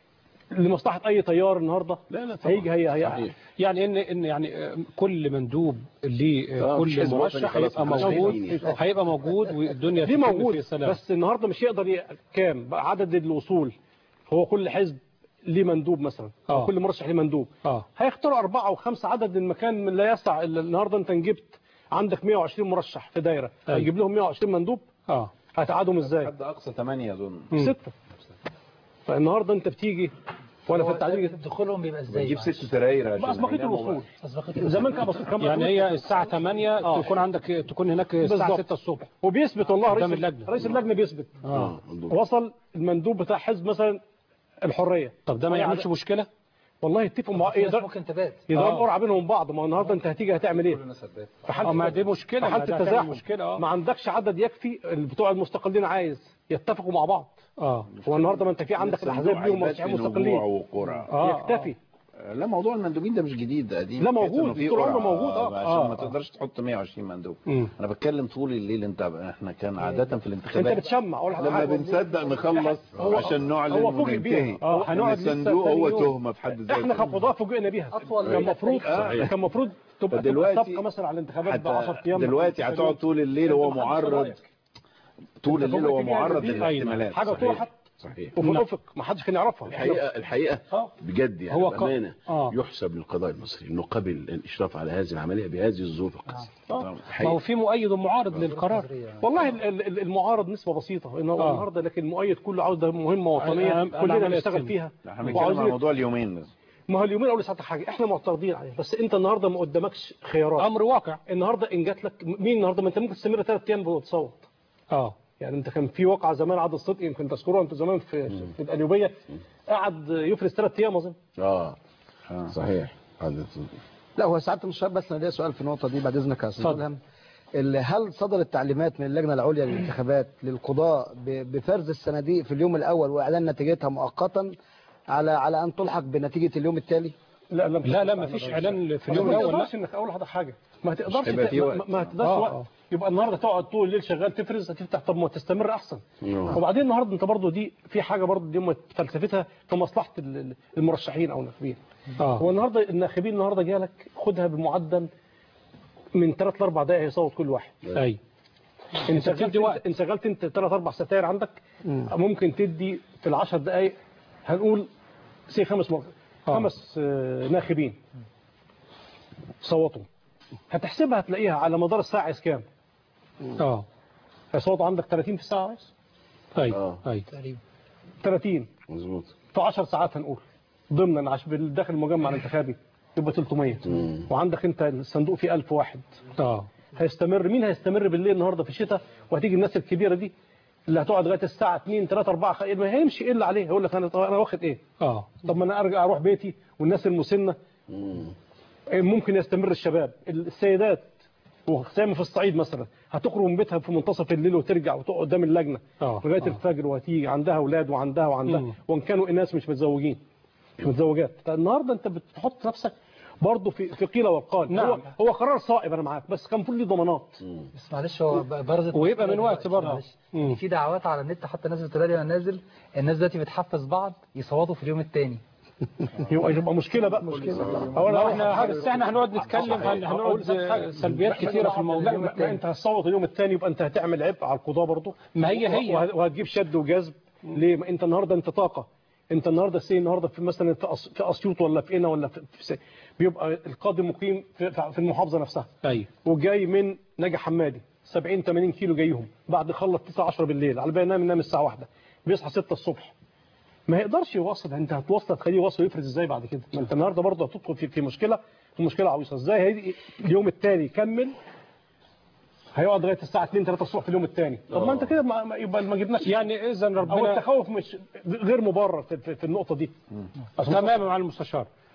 S5: لمصلحه اي طيار النهارده
S3: لا لا طبعا.
S5: هيجي هي هي
S3: صحيح.
S2: يعني ان ان يعني آه، كل مندوب ليه
S3: آه،
S2: آه،
S3: مفيش
S2: كل
S3: حزب وطني
S2: مرشح
S3: خلاص
S2: هيبقى
S3: مفيش
S2: موجود
S3: ديني.
S2: هيبقى موجود والدنيا
S5: دي
S2: تتم
S5: موجود
S2: في سلام
S5: بس النهارده مش يقدر ي... كام بقى عدد الوصول هو كل حزب ليه مندوب مثلا
S2: آه.
S5: أو كل مرشح ليه مندوب
S2: اه
S5: هيختاروا أربعة أو خمسة عدد المكان من لا يسع إلا النهارده أنت جبت عندك 120 مرشح في دايرة
S2: أيوة.
S5: هتجيب لهم 120 مندوب
S2: اه
S5: هتقعدهم ازاي؟
S4: حد اقصى 8 اظن
S5: ستة فالنهارده أنت بتيجي ولا في التعديل
S6: دخولهم بيبقى ازاي
S4: بنجيب
S6: معلش؟
S4: ست سراير عشان
S5: بأسبقية
S4: هيناموا
S5: الوصول
S4: بقى.
S6: أسبقية
S5: زمان كان بسيط كان
S2: يعني
S5: بسيط.
S2: هي الساعة 8
S5: آه.
S2: تكون عندك تكون هناك الساعة
S5: بالظبط.
S2: 6 الصبح
S5: وبيثبت والله
S2: قدام
S5: رئيس
S2: اللجنة.
S5: رئيس اللجنة بيثبت
S3: اه
S5: وصل المندوب بتاع حزب مثلا الحرية
S2: طب ده ما يعملش مشكلة
S5: والله يتفقوا مع
S6: في ناس
S5: يقدر
S6: ممكن تبات
S5: يضربوا
S2: آه.
S5: قرعه بينهم بعض ما هو النهارده انت هتيجي هتعمل ايه؟ في حاله
S2: اه ما دي مشكلة
S5: في
S2: ما
S5: حاله
S2: ده هتعمل
S5: التزاحم
S2: مشكلة اه
S5: ما عندكش عدد يكفي اللي بتوع المستقلين عايز يتفقوا مع بعض
S2: اه
S5: هو النهارده ما انت في عندك الاحزاب ليهم
S4: هيبات
S5: مرشحين
S4: في نجوع
S5: مستقلين
S4: وقرع
S5: اه يكتفي
S4: لا موضوع المندوبين ده مش جديد ده قديم
S5: لا،
S4: بحيث
S5: موجود.
S4: إنه في
S5: طول عمره
S4: قرعة،
S5: موجود، آه.
S4: عشان
S5: آه،
S4: ما
S5: آه.
S4: تقدرش تحط 120 مندوب
S2: مم.
S4: انا بتكلم طول الليل انت احنا كان عاده في
S5: انت
S4: الانتخابات
S5: بتشمع اقول لك
S4: لما
S5: حاجة.
S4: بنصدق نخلص
S5: هو-
S4: عشان نعلن
S5: هو فوجئ بيها.
S4: وننتهي
S5: اه هنقعد
S4: إن
S5: لسه
S4: الصندوق
S5: تاني
S4: هو
S5: يوم.
S4: تهمه في حد ذاته
S5: احنا كقضاة فوجئنا بيها
S6: أطول
S5: كان المفروض
S4: صحيح.
S5: كان المفروض تبقى
S4: فدلوقتي
S5: تبقى سابقه مثلا على الانتخابات ب 10
S4: حتى
S5: ايام
S4: دلوقتي هتقعد طول الليل هو
S5: أنت محدش
S4: معرض
S5: رأيك.
S4: طول
S5: أنت
S4: الليل هو
S5: فوجئت بيها
S4: معرض
S5: دي
S4: للاحتمالات
S5: حاجه
S3: صحيح.
S5: طرحت
S3: صحيح
S5: وفي الافق ما حدش كان يعرفها
S3: الحقيقة الحقيقة
S5: اه
S3: بجد يعني
S2: هو
S3: هو
S2: ق-
S3: بأمانة
S2: آه.
S3: يحسب للقضاء المصري انه قبل الاشراف على هذه العملية بهذه الظروف القاسية
S5: آه.
S2: ما هو
S3: الحقيقة
S2: في مؤيد ومعارض للقرار
S5: والله ال- ال- المعارض نسبة بسيطة انه
S2: آه.
S5: النهارده لكن المؤيد كله عاوز ده مهمة وطنية
S2: أهم- أهم
S5: كلنا
S2: عملية
S5: نشتغل
S2: السن.
S5: فيها
S4: احنا بنتكلم عن
S5: وعاوزين
S4: موضوع اليومين ده
S5: ما هو اليومين اقول لساعتها حاجة احنا معترضين عليه بس انت النهارده ما قدامكش خيارات
S2: امر واقع
S5: النهارده ان جات لك مين النهارده ما انت ممكن تستمر ثلاث ايام وتصوت
S2: اه
S5: يعني انت كان في واقعة زمان عادل صدقي يمكن تذكروها انتوا زمان في في القليوبية قعد يفرز ثلاث ايام اظن
S3: اه
S4: آه.
S3: صحيح هذا
S11: لا هو سعاده المستشار بس انا ليا سؤال في النقطه دي بعد اذنك يا استاذ
S2: اتفضل.
S11: ملهم ال- هل صدرت تعليمات من اللجنه العليا للانتخابات للقضاء ب- بفرز الصناديق في اليوم الاول واعلان نتيجتها مؤقتا على على ان تلحق بنتيجه اليوم التالي؟
S5: لا لا
S2: لا لا ما فيش اعلان في اليوم
S5: ما
S2: الاول لا
S5: تقدرش انك اول حاجه حاجه ما تقدرش
S4: هيبقى
S5: ت-
S4: في
S5: ما-
S4: وقت.
S5: ما تقدرش
S2: آه،
S5: وقت
S2: آه.
S5: يبقى النهارده تقعد طول الليل شغال تفرز هتفتح طب ما تستمر احسن
S3: آه.
S5: وبعدين النهارده انت برضو دي في حاجه برضو دي هم فلسفتها في مصلحه ال- ال- المرشحين او الناخبين
S2: اه
S5: هو النهارده الناخبين النهارده جالك خدها بمعدل من 3 ل 4 دقائق هيصوت كل واحد
S2: اي
S5: انت
S2: بتدي
S5: شغلت
S2: وقت.
S5: انت شغلت انت 3 4 ستاير عندك ممكن تدي في ال 10 دقائق هنقول سي خمس مر...
S2: آه.
S5: خمس آه، ناخبين صوتوا هتحسبها هتلاقيها على مدار الساعه عايز كام؟
S2: اه
S5: هيصوتوا عندك 30 في الساعه عايز
S2: اي
S3: آه.
S2: اي
S6: تقريبا
S5: 30
S3: مظبوط
S5: في 10 ساعات هنقول ضمنا عشان بالداخل المجمع الانتخابي يبقى 300
S3: مم.
S5: وعندك انت الصندوق فيه 1000 واحد
S2: اه
S5: هيستمر مين هيستمر بالليل النهارده في الشتاء وهتيجي الناس الكبيره دي اللي هتقعد لغايه الساعه 2 3 4 خ... ما هيمشي ايه اللي عليه يقول لك انا طب انا واخد ايه
S2: اه
S5: طب ما انا ارجع اروح بيتي والناس المسنه
S3: مم.
S5: ممكن يستمر الشباب السيدات وسامي في الصعيد مثلا هتخرج من بيتها في منتصف الليل وترجع وتقعد قدام اللجنه
S2: اه
S5: لغايه
S2: آه.
S5: الفجر وهتيجي عندها اولاد وعندها وعندها
S2: مم.
S5: وان كانوا اناس مش متزوجين مش متزوجات النهارده انت بتحط نفسك برضه في في قيل وقال
S2: نعم.
S5: هو هو قرار صائب انا معاك بس كان المفروض ليه ضمانات
S6: بس معلش هو ب- برزت
S2: ويبقى من
S6: مشكلة
S2: وقت
S6: دلوقتي.
S2: برضه.
S6: معلش.
S2: مم.
S6: في دعوات على النت حتى الناس بتقول لي انا نازل الناس دلوقتي بتحفز بعض يصوتوا في اليوم الثاني
S5: يبقى يبقى مشكله بقى مشكله هو
S2: لا احنا بس احنا هنقعد نتكلم هن- هنقعد سلبيات كتيره في الموضوع
S5: لا ما ما انت هتصوت اليوم الثاني يبقى انت هتعمل عبء على القضاه برضه
S2: ما هي هي.
S5: وه- وهتجيب شد وجذب ليه ما انت النهارده انت طاقه انت النهارده سي النهارده في مثلا في أس- في اسيوط ولا في قنا ولا في في سي- بيبقى القاضي مقيم في, في المحافظه نفسها
S2: ايوه
S5: وجاي من نجا حمادي 70 80 كيلو جايهم بعد خلص 9 10 بالليل على بال ينام ينام الساعه 1 بيصحى 6 الصبح ما يقدرش يوصل انت هتوصل تخليه يوصل ويفرز ازاي بعد كده ما انت النهارده برضه هتدخل في, في مشكله في مشكله عويصه ازاي هيجي اليوم الثاني يكمل هيقعد لغايه الساعه 2 3 الصبح في اليوم الثاني طب ما انت كده ما ما- يبقى ما جبناش
S2: يعني اذا
S5: او
S2: ربنا
S5: التخوف مش غير مبرر في, في, في النقطه دي
S2: تماما مع المستشار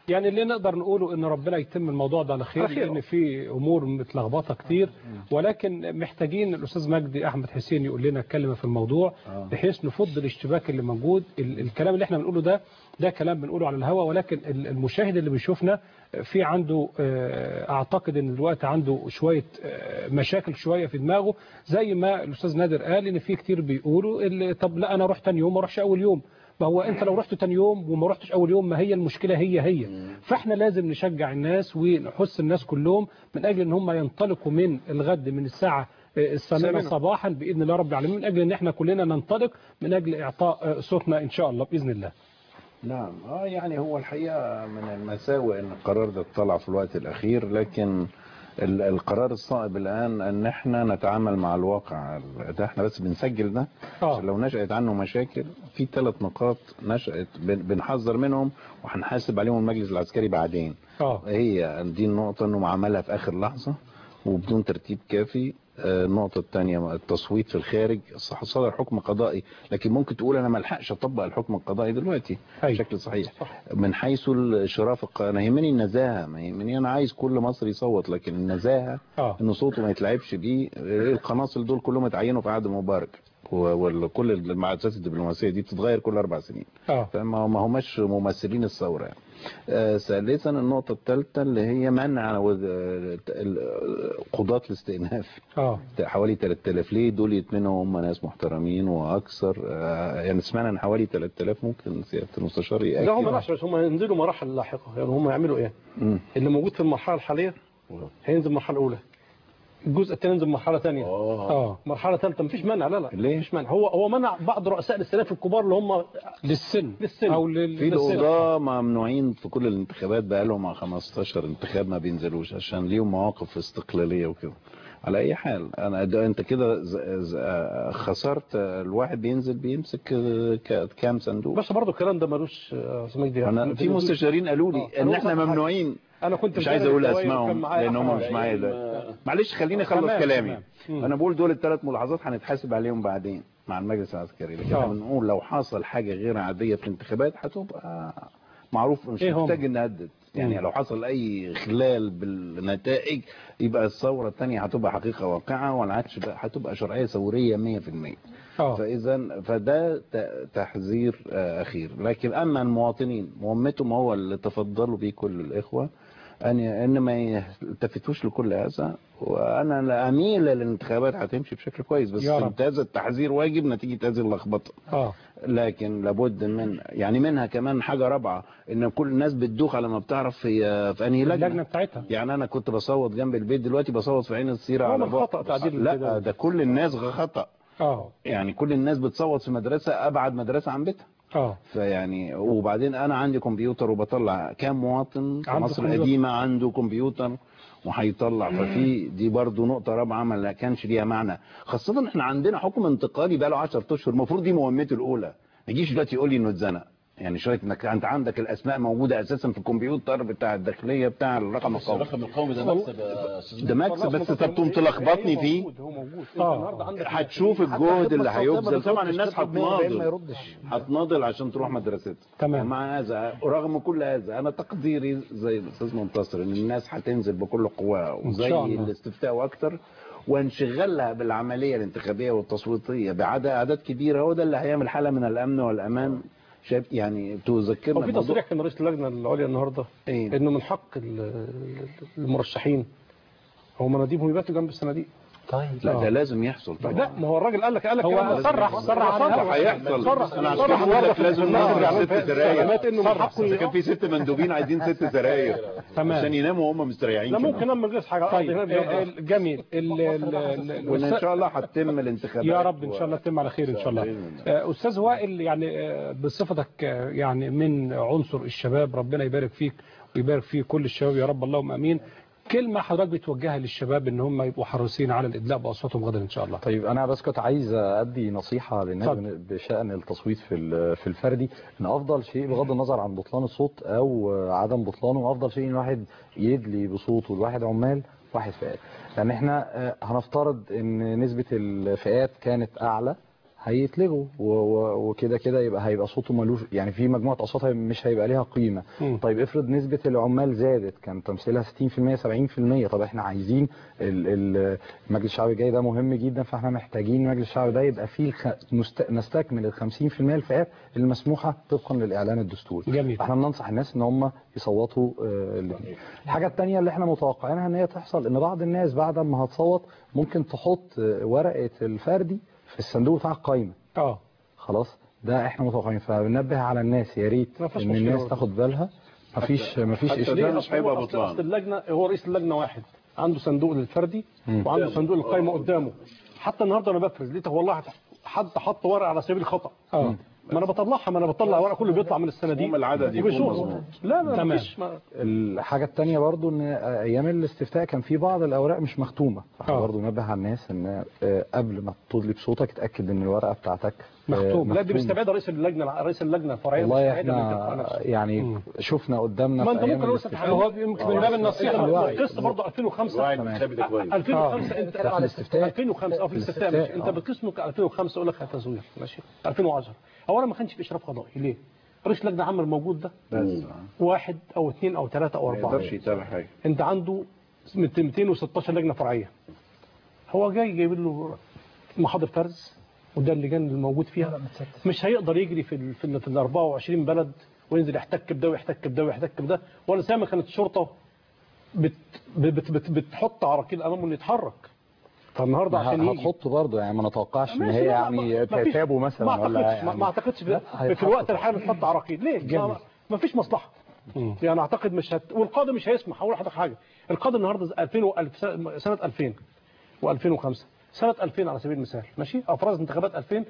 S2: يعني اللي نقدر نقوله ان ربنا يتم الموضوع ده على خير
S5: على خير.
S2: لان في امور متلخبطه كتير ولكن محتاجين الاستاذ مجدي احمد حسين يقول لنا كلمه في الموضوع بحيث نفض الاشتباك اللي موجود ال- الكلام اللي احنا بنقوله ده ده كلام بنقوله على الهواء ولكن ال- المشاهد اللي بيشوفنا في عنده آه، اعتقد ان دلوقتي عنده شويه آه، مشاكل شويه في دماغه زي ما الاستاذ نادر قال ان في كتير بيقولوا اللي طب لا انا رحت تاني يوم ما اروحش اول يوم ما هو انت لو رحت تاني يوم وما رحتش اول يوم ما هي المشكله هي هي فاحنا لازم نشجع الناس ونحث الناس كلهم من اجل ان هم ينطلقوا من الغد من الساعه آه، الثامنه
S5: ثامنة.
S2: صباحا باذن الله رب العالمين من اجل ان احنا كلنا ننطلق من اجل اعطاء آه، صوتنا ان شاء الله باذن الله
S4: نعم اه يعني هو الحقيقة من المساوئ ان القرار ده اتطلع في الوقت الاخير لكن ال- القرار الصائب الان ان احنا نتعامل مع الواقع ده احنا بس بنسجل ده
S2: آه.
S4: عشان لو نشأت عنه مشاكل في ثلاث نقاط نشأت بن- بنحذر منهم وهنحاسب عليهم المجلس العسكري بعدين
S2: اه
S4: هي دي النقطة انه عملها في اخر لحظة وبدون ترتيب كافي آه، النقطة الثانية التصويت في الخارج صح صدر حكم قضائي لكن ممكن تقول انا ما الحقش اطبق الحكم القضائي دلوقتي
S2: أيوة.
S4: بشكل صحيح من حيث الشرف الق- انا يهمني النزاهة ما يهمني انا عايز كل مصري يصوت لكن النزاهة
S2: اه
S4: ان صوته ما يتلعبش بيه آه، القناصل دول كلهم اتعينوا في عهد مبارك و- وكل المؤسسات الدبلوماسية دي بتتغير كل اربع سنين
S2: اه
S4: فما ما هماش ممثلين الثورة يعني. آه، ثالثا النقطة الثالثة اللي هي منع وذ- آه، ال- قضاة الاستئناف
S2: اه
S4: حوالي 3000 ليه دول يتمنوا هم ناس محترمين واكثر آه، يعني سمعنا ان حوالي 3000 ممكن سيادة المستشار
S5: لا هم
S4: يأكد
S5: لا بس هم هينزلوا مراحل لاحقه يعني هم يعملوا ايه
S4: مم.
S5: اللي موجود في المرحله الحاليه هينزل المرحله الاولى الجزء الثاني ينزل مرحله ثانيه
S2: اه
S5: مرحله ثالثه مفيش منع لا لا
S4: ليه؟
S5: مفيش منع هو هو منع بعض رؤساء الاستئناف الكبار اللي هم
S2: للسن
S5: للسن
S2: او لل...
S4: في
S2: للسن.
S4: القضاة ممنوعين في كل الانتخابات بقالهم على 15 انتخاب ما بينزلوش عشان ليهم مواقف استقلالية وكده على اي حال انا ده انت كده ز- ز- آه، خسرت آه، الواحد بينزل بيمسك آه، ك- كام صندوق
S5: بس برضه الكلام ده ملوش آه، اسمه مجدي
S4: انا في مستشارين قالوا لي
S5: آه،
S4: ان
S5: أنا
S4: احنا
S5: أقول لك
S4: ممنوعين
S5: انا كنت
S4: مش عايز
S5: مدرب
S4: اقول
S5: الدوائر وكان
S4: اسمائهم
S5: معايا
S4: لان هم
S5: أحمد
S4: مش معايا ده معلش خليني اخلص
S2: تمام،
S4: كلامي
S2: تمام. مم.
S4: انا بقول دول الثلاث ملاحظات هنتحاسب عليهم بعدين مع المجلس العسكري لكن
S2: آه.
S4: احنا بنقول لو حصل حاجه غير عاديه في الانتخابات هتبقى معروف مش
S2: إيه هم؟
S4: محتاج نهدد يعني
S2: مم.
S4: لو حصل اي خلال بالنتائج يبقى الثوره الثانيه هتبقى حقيقه واقعه ولا عادش بقى هتبقى شرعيه ثوريه 100%
S2: اه
S4: فاذا فده ت- تحذير آه، اخير لكن اما المواطنين مهمتهم هو اللي تفضلوا بيه كل الاخوه ان ان ما يلتفتوش لكل هذا وانا لا اميل للانتخابات هتمشي بشكل كويس بس
S2: يا رب.
S4: هذا التحذير واجب نتيجه هذه اللخبطه
S2: اه
S4: لكن لابد من يعني منها كمان حاجه رابعه ان كل الناس بتدوخ على ما بتعرف هي في انهي لجنه
S2: اللجنه بتاعتها
S4: يعني انا كنت بصوت جنب البيت دلوقتي بصوت في عين السيره
S5: هو
S4: على
S5: من
S4: بعد.
S5: خطأ تعديل
S4: لا
S5: الكده.
S4: ده كل الناس خطأ
S2: اه
S4: يعني كل الناس بتصوت في مدرسة أبعد مدرسة عن بيتها
S2: اه
S4: فيعني وبعدين أنا عندي كمبيوتر وبطلع كام مواطن في
S2: عنده
S4: مصر
S2: كمبيوتر.
S4: القديمة عنده كمبيوتر وهيطلع ففي دي برضو نقطة رابعة ما كانش ليها معنى خاصة ان احنا عندنا حكم انتقالي بقى له 10 اشهر المفروض دي مهمته الأولى ما يجيش دلوقتي يقول لي انه اتزنق يعني شويه انك انت عندك الاسماء موجوده اساسا في الكمبيوتر بتاع الداخليه بتاع الرقم القومي
S3: الرقم القومي ده مكسب يا أستاذ
S4: ده مكسب بس انت بتقوم تلخبطني فيه
S5: موجود هو موجود انت
S2: آه.
S5: النهارده عندك
S4: هتشوف
S11: حتى
S4: الجهد اللي
S11: الخدمة الصوتية ما
S4: هيبذل طبعا
S11: بتردش،
S4: الناس
S11: تطلب منه بعدين ما
S4: هتناضل
S11: يردش
S4: هتناضل عشان تروح مدرستها
S2: تمام.
S4: ومع هذا ورغم كل هذا انا تقديري زي الاستاذ منتصر ان الناس هتنزل بكل قواها
S2: إن
S4: وزي
S2: شاء الله.
S4: الاستفتاء واكتر وانشغالها بالعمليه الانتخابيه والتصويتيه بعدد اعداد كبيره هو ده اللي هيعمل حاله من الامن والامان شايف يعني تذكرنا
S5: هو في
S4: بموضوع-
S5: تصريح كان رئيس اللجنه العليا النهارده
S4: ايه
S5: انه من حق ال- المرشحين هو مناديبهم يباتوا جنب الصناديق
S6: طيب
S4: لا ده
S2: آه.
S4: لازم يحصل طبعا
S5: لا ما هو الراجل قال لك قال لك
S2: هو
S5: كلام
S2: صرح- صرح على
S5: صرح
S2: الهوا.
S4: هيحصل
S5: صرح
S4: انا عشان
S5: صرح
S4: كده بقول لك
S5: مرة
S4: لازم
S5: في
S4: ناخد
S5: الإعلانات
S4: ست سراير
S5: إعلانات انه من حقه
S4: اذا كان في ست مندوبين عايزين ست سراير
S2: تمام.
S4: عشان يناموا وهم مستريحين
S5: لا
S4: كمان.
S5: ممكن اما نجلس حاجه
S2: طيب
S5: أقضي
S2: آه،
S5: هنا
S2: آه، جميل ال- ال- ال-
S4: وان ان
S2: الأستاذ-
S4: شاء الله هتتم الانتخابات
S2: يا رب ان شاء الله تتم على خير ان شاء الله
S4: بإذن الله.
S2: آه، استاذ وائل يعني آه، بصفتك آه، يعني من عنصر الشباب ربنا يبارك فيك ويبارك في كل الشباب يا رب اللهم امين كلمه حضرتك بتوجهها للشباب ان هم يبقوا حريصين على الادلاء باصواتهم غدا ان شاء الله
S7: طيب انا بس كنت عايز ادي نصيحه للناس
S2: اتفضل.
S7: بشان التصويت في ال- في الفردي ان افضل شيء بغض النظر عن بطلان الصوت او عدم بطلانه افضل شيء ان الواحد يدلي بصوته لواحد عمال واحد فئات لان احنا آه، هنفترض ان نسبه الفئات كانت اعلى هيتلغوا و- و- وكده كده يبقى هيبقى صوته ملوش يعني في مجموعه اصوات مش هيبقى ليها قيمه
S2: مم.
S7: طيب افرض نسبه العمال زادت كان تمثيلها 60% 70% طب احنا عايزين ال- ال- المجلس الشعبي الجاي ده مهم جدا فاحنا محتاجين المجلس الشعبي ده يبقى فيه الخ... نست... نستكمل ال 50% الفئات المسموحه طبقا للاعلان الدستوري
S2: جميل.
S7: احنا بننصح الناس ان هم يصوتوا آه، الاثنين الحاجه الثانيه اللي احنا متوقعينها ان هي تحصل ان بعض الناس بعد ما هتصوت ممكن تحط آه، ورقه الفردي في الصندوق بتاع القايمه
S2: اه
S7: خلاص ده احنا متوقعين فبننبه على الناس يا ريت
S5: ما فيش
S7: ان
S5: مشكلة
S7: الناس
S5: برضه.
S7: تاخد بالها مفيش مفيش
S3: حتى
S7: اشكال
S3: ده
S5: ليه
S3: مش
S5: أصل
S3: هيبقى
S5: هو- أصل-
S3: بطلان.
S5: أصل اللجنه هو رئيس اللجنه واحد عنده صندوق للفردي
S7: مم.
S5: وعنده صندوق للقايمه قدامه حتى النهارده انا بفرز لقيت والله حد حط ورقه على سبيل الخطا
S2: اه
S5: ما انا بطلعها ما انا بطلع ورقه كله بيطلع من الصناديق
S3: المهم العدد يكون
S5: وبيشوف.
S3: مظبوط.
S5: لا ما
S2: تمام.
S5: فيش ما
S7: الحاجة التانية برضو ان ايام الاستفتاء كان في بعض الاوراق مش مختومة فاحنا
S2: آه.
S7: برضو ننبه على الناس ان آه، قبل ما تطلب بصوتك اتأكد ان الورقة بتاعتك آه،
S2: مختوم.
S5: لا دي بيستبعدها رئيس اللجنه رئيس اللجنه الفرعيه
S7: والله
S5: بيستبعدها من
S7: احنا
S5: الانتخاب نفسه.
S7: يعني شفنا قدامنا
S5: ما
S7: في
S5: انت
S7: ايام
S5: ممكن رئيس
S7: الاستفتاء
S5: هو يمكن من باب النصيحه
S7: الوعي.
S5: قصه برضه 2005
S3: الوعي الانتخابي ده كويس
S5: 2005 انت
S7: في الاستفتاء.
S5: 2005 اه في الاستفتاء
S7: الاستفتاء،
S5: ماشي. انت
S7: آه.
S5: بتقسمه ك 2005 يقول لك تزوير ماشي 2010 اولا ما كانش في اشراف قضائي ليه؟ رئيس لجنه عامه الموجود ده واحد او اثنين او ثلاثه او
S3: ما
S5: اربعه
S3: يقدرش يتابع حاجه
S5: انت عنده 216 لجنه فرعيه هو جاي جايب له محاضر فرز وده اللجان الموجود فيها مش هيقدر يجري في ال في ال في ال 24 بلد وينزل يحتك بده ويحتك بده ويحتك بده ولا سامع كانت الشرطه بت بت بت بتحط عراقيل امامه انه يتحرك فالنهارده عشان يجي
S7: هتحط برضو يعني ما نتوقعش ان
S5: ماشي،
S7: هي
S5: لا، ما-
S7: يعني
S5: ما فيش-
S7: تتابوا
S5: ما
S7: مثلا ولا
S5: اعتقدش ما-
S7: يعني
S5: ما اعتقدش في,
S7: لا،
S5: في, في
S7: هيتحط.
S5: الوقت الحالي تحط عراقيل ليه؟
S2: جميل.
S5: ما, ما فيش مصلحه
S2: مم.
S5: يعني اعتقد مش هت... والقاضي مش هيسمح هقول لحضرتك حاجه القاضي النهارده 2000 و... ألف سنه سنة 2000 و2005 سنه 2000 على سبيل المثال ماشي افراز انتخابات 2000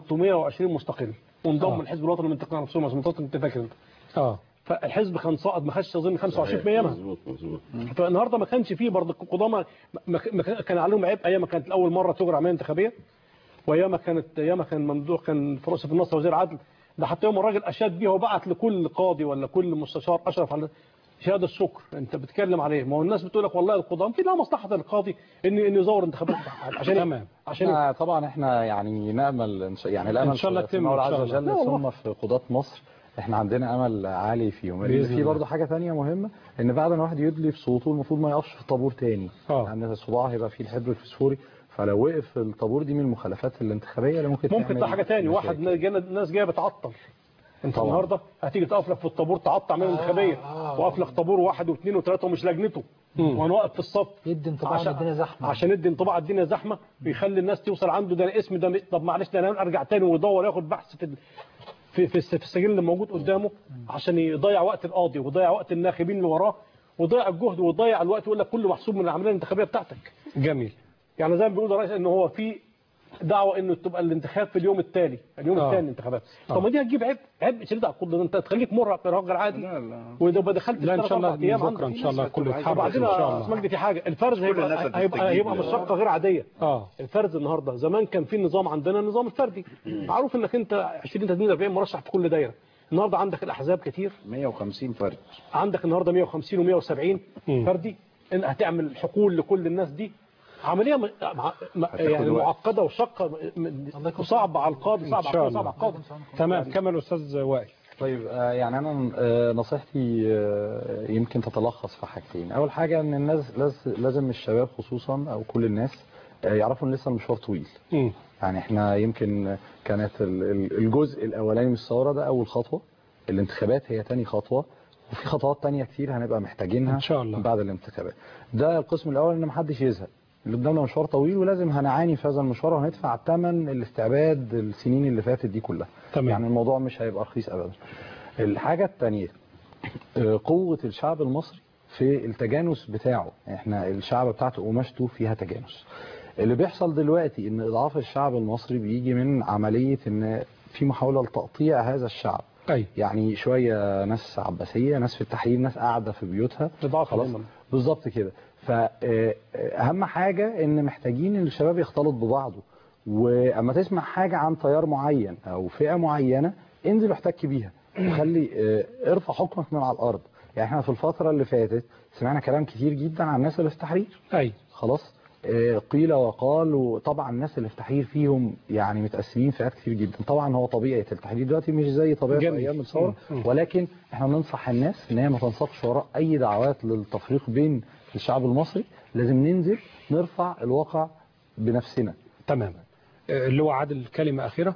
S5: 320 مستقل وانضم
S2: آه.
S5: الحزب الوطني للانتقال عن نفسهم مظبوطات انت فاكر انت
S2: اه
S5: فالحزب كان صائد ما خدش اظن 25 في ايامها
S3: مظبوط مظبوط
S5: فالنهارده ما كانش فيه برضه قضامى ما ما كان كان عليهم عيب ايام ما كانت الاول مره تجرى عمليه انتخابيه وايام كانت ايام كان ممدوح كان فروس في النصر وزير عدل ده حتى يوم الراجل اشاد بيها وبعت لكل قاضي ولا كل مستشار اشرف على شهاده الشكر انت بتتكلم عليه ما هو الناس بتقول لك والله القضاه في لها مصلحه القاضي ان ان يزور انتخابات عشان
S2: تمام.
S5: عشان
S7: احنا طبعا احنا يعني نامل إن شاء- يعني الامل
S2: إن شاء الله
S7: في- في
S2: تتم
S7: المولى
S2: إن شاء
S7: عز
S2: الله.
S7: وجل
S5: لا والله.
S7: ثم في قضاة مصر احنا عندنا امل عالي فيهم
S2: بإذن
S7: لان في
S2: الله.
S7: برضه حاجه ثانيه مهمه ان بعد ما الواحد يدلي بصوته المفروض ما يقفش في طابور تاني
S2: آه.
S7: لان الصداع هيبقى فيه الحبر الفسفوري فلو وقف في الطابور دي من المخالفات الانتخابيه اللي ممكن
S5: ممكن
S7: تعمل
S5: ده حاجه تاني
S7: مشاكل.
S5: واحد جانا ناس جايه بتعطل انت
S7: طبعا.
S5: النهارده هتيجي تقف لك في الطابور تعطل عمليه انتخابيه وقف لك طابور واحد واثنين وثلاثه ومش لجنته وانا واقف في الصف
S6: يدي انطباع ان الدنيا زحمه
S5: عشان يدي انطباع الدنيا زحمه بيخلي الناس توصل عنده ده اسم ده م- طب معلش ده انا ارجع تاني ويدور ياخد بحث في ال- في في الس- في السجل اللي موجود قدامه عشان يضيع وقت القاضي ويضيع وقت الناخبين اللي وراه ويضيع الجهد ويضيع الوقت يقول لك كله محسوب من العمليه الانتخابيه بتاعتك
S2: جميل
S5: يعني زي ما بيقول الرئيس ان هو في دعوه انه تبقى الانتخاب في اليوم التالي اليوم
S2: آه.
S5: الثاني الانتخابات
S2: آه.
S5: طب ما دي هتجيب عبء عبء شديد على القضاء انت تخليك مرهق في راجل عادي ويبقى دخلت
S2: لا ان شاء الله
S5: ثلاث أربع أيام
S2: بكره ان
S5: عندك.
S2: شاء الله كله يتحرك
S5: وبعدين
S2: ان شاء
S5: يا
S2: الله
S5: مجدي في حاجه الفرز
S3: الناس
S5: هيبقى
S3: هتستجيب
S5: هيبقى هيبقى
S3: ل-
S5: مشقه غير عاديه
S2: اه
S5: الفرز النهارده زمان كان في نظام عندنا النظام الفردي معروف انك انت 20 30 40 مرشح في كل دايره النهارده عندك الاحزاب كتير
S3: 150 فرد
S5: عندك النهارده 150 و170
S2: مم.
S5: فردي ان هتعمل حقول لكل الناس دي عمليه م... مع... م... يعني
S3: وقت.
S5: معقده وشاقه م- وصعبه على القاضي صعب
S2: إن شاء
S5: على القاضي صعب
S2: الله.
S5: على القاضي
S2: تمام كمل استاذ وائل
S7: طيب آه، يعني انا آه، نصيحتي آه، يمكن تتلخص في حاجتين اول حاجه ان الناس لاز- لازم الشباب خصوصا او كل الناس آه، يعرفوا ان لسه المشوار طويل
S2: مم.
S7: يعني احنا يمكن كانت ال- ال- الجزء الاولاني من الثوره ده اول خطوه الانتخابات هي تاني خطوه وفي خطوات تانية كتير هنبقى محتاجينها
S2: إن شاء الله.
S7: بعد الانتخابات ده القسم الاول ان محدش يزهق اللي قدامنا مشوار طويل ولازم هنعاني في هذا المشوار وهندفع ثمن الاستعباد السنين اللي فاتت دي كلها
S2: تمام.
S7: يعني الموضوع مش هيبقى رخيص ابدا الحاجه الثانيه قوه الشعب المصري في التجانس بتاعه احنا الشعب بتاعته قماشته فيها تجانس اللي بيحصل دلوقتي ان اضعاف الشعب المصري بيجي من عمليه ان في محاوله لتقطيع هذا الشعب
S2: اي
S7: يعني شويه ناس عباسيه ناس في التحرير ناس قاعده في بيوتها
S5: اضعاف
S7: خلاص
S5: دايماً.
S7: بالظبط كده فاهم حاجه ان محتاجين ان الشباب يختلط ببعضه واما تسمع حاجه عن تيار معين او فئه معينه انزل واحتك بيها وخلي آه، ارفع حكمك من على الارض يعني احنا في الفتره اللي فاتت سمعنا كلام كتير جدا عن الناس اللي في التحرير
S2: اي
S7: خلاص آه، قيل وقال وطبعا الناس اللي في تحرير فيهم يعني متقسمين فئات كتير جدا طبعا هو طبيعه التحرير دلوقتي مش زي طبيعه
S2: جميل.
S7: ايام الثوره
S2: مم. مم.
S7: ولكن احنا ننصح الناس ان هي ما تنساقش وراء اي دعوات للتفريق بين الشعب المصري لازم ننزل نرفع الواقع بنفسنا
S2: تمام آه، اللي هو عادل كلمة أخيرة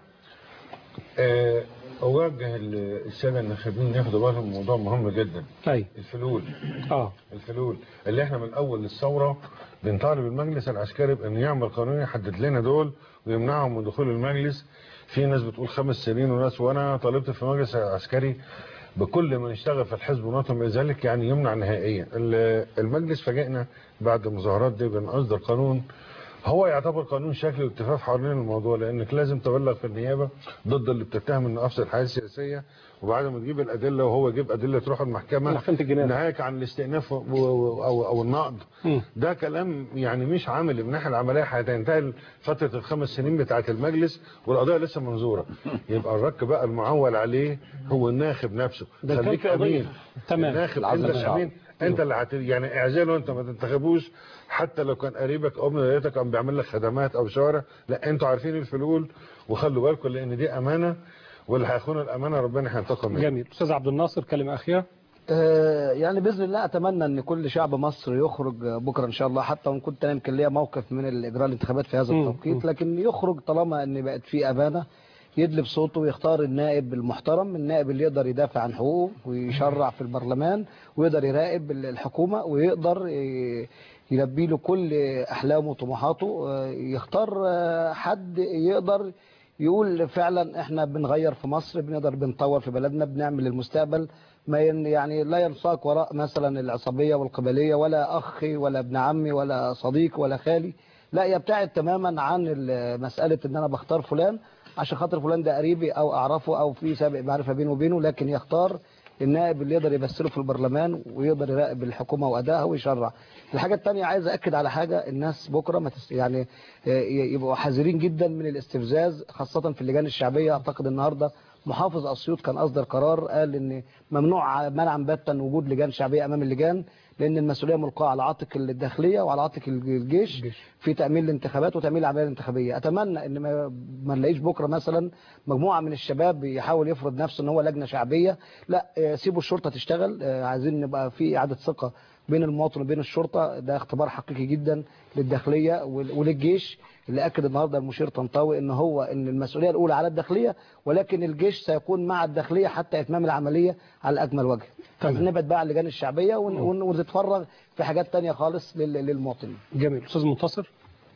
S10: آه، اوجه ال- الساده الناخبين ياخدوا بالهم من موضوع مهم جدا
S2: أي
S10: الفلول
S2: اه
S10: الفلول اللي احنا من اول الثوره بنطالب المجلس العسكري بان يعمل قانون يحدد لنا دول ويمنعهم من دخول المجلس في ناس بتقول خمس سنين وناس وانا طالبت في المجلس العسكري بكل من اشتغل في الحزب ونطم من ذلك يعني يمنع نهائيا ال- المجلس فاجئنا بعد المظاهرات دي بان اصدر قانون هو يعتبر قانون شكل الاتفاق حوالين الموضوع لانك لازم تبلغ في النيابه ضد اللي بتتهم انه افسد الحياه السياسيه وبعد ما تجيب الادله وهو يجيب ادله تروح المحكمه
S5: محكمة الجناية.
S10: نهايك عن الاستئناف و- و- او او النقض
S2: مم.
S10: ده كلام يعني مش عامل من الناحيه العمليه هتنتهي فتره الخمس سنين بتاعه المجلس والقضيه لسه منظوره يبقى الرك بقى المعول عليه هو الناخب نفسه
S5: ده كان
S10: خليك
S5: في قضية.
S10: امين
S2: تمام.
S10: الناخب
S7: العزل
S10: انت
S7: الشعب.
S10: الامين انت اللي هت يعني اعزله انت ما تنتخبوش حتى لو كان قريبك او من ولادك او بيعمل لك خدمات او شوارع لا انتوا عارفين الفلول وخلوا بالكم لان دي امانه واللي هيخون الامانه ربنا هينتقم منه
S2: جميل أستاذ عبد الناصر كلمة أخيرة
S11: آه، يعني باذن الله اتمنى ان كل شعب مصر يخرج بكره ان شاء الله حتى وان كنت انا يمكن ليا موقف من الاجراء الانتخابات في هذا
S2: مم،
S11: التوقيت
S2: مم.
S11: لكن يخرج طالما ان بقت في ابانه يدلب صوته ويختار النائب المحترم النائب اللي يقدر يدافع عن حقوقه ويشرع في البرلمان ويقدر يراقب الحكومه ويقدر ي- يلبي له كل احلامه وطموحاته آه، يختار آه، حد يقدر يقول فعلا احنا بنغير في مصر بنقدر بنطور في بلدنا بنعمل المستقبل ما ين يعني لا ينساق وراء مثلا العصبية والقبلية ولا أخي ولا ابن عمي ولا صديق ولا خالي لا يبتعد تماما عن ال- مسألة ان انا بختار فلان عشان خاطر فلان ده قريبي او اعرفه او في سابق معرفة بينه وبينه لكن يختار النائب اللي يقدر يمثله في البرلمان ويقدر يراقب الحكومة وأدائها ويشرع الحاجة التانية عايز أكد على حاجة الناس بكرة ما تس يعني آه، يبقوا حذرين جدا من الاستفزاز خاصة في اللجان الشعبية أعتقد النهاردة محافظ أسيوط كان أصدر قرار قال إن ممنوع منعا باتا وجود لجان شعبية أمام اللجان لأن المسؤولية ملقاة على عاتق الداخلية وعلى عاتق الجيش في تأمين الانتخابات وتأمين العملية الانتخابية أتمنى إن ما, ما نلاقيش بكرة مثلا مجموعة من الشباب يحاول يفرض نفسه إن هو لجنة شعبية لا آه، سيبوا الشرطة تشتغل آه، عايزين نبقى في إعادة ثقة بين المواطن وبين الشرطة ده اختبار حقيقي جدا للداخلية وال- وللجيش اللي أكد النهاردة المشير طنطاوي إن هو إن المسؤولية الأولى على الداخلية ولكن الجيش سيكون مع الداخلية حتى إتمام العملية على أكمل وجه عايزين نبعد بقى عن اللجان الشعبية ون- ون- ونتفرغ في حاجات تانية خالص لل- للمواطنين
S2: جميل أستاذ منتصر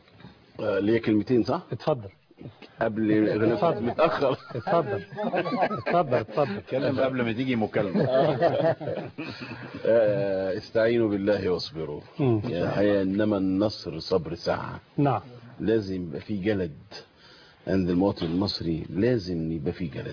S3: آه، ليا كلمتين صح؟
S2: اتفضل
S3: قبل
S2: اتفضل.
S3: متأخر
S2: اتفضل اتفضل اتفضل
S4: اتكلم قبل ما تيجي مكالمة
S3: آه، استعينوا بالله واصبروا
S2: مم.
S3: يعني الحقيقة انما النصر صبر ساعة
S2: نعم
S3: لازم يبقى في جلد عند المواطن المصري لازم يبقى في جلد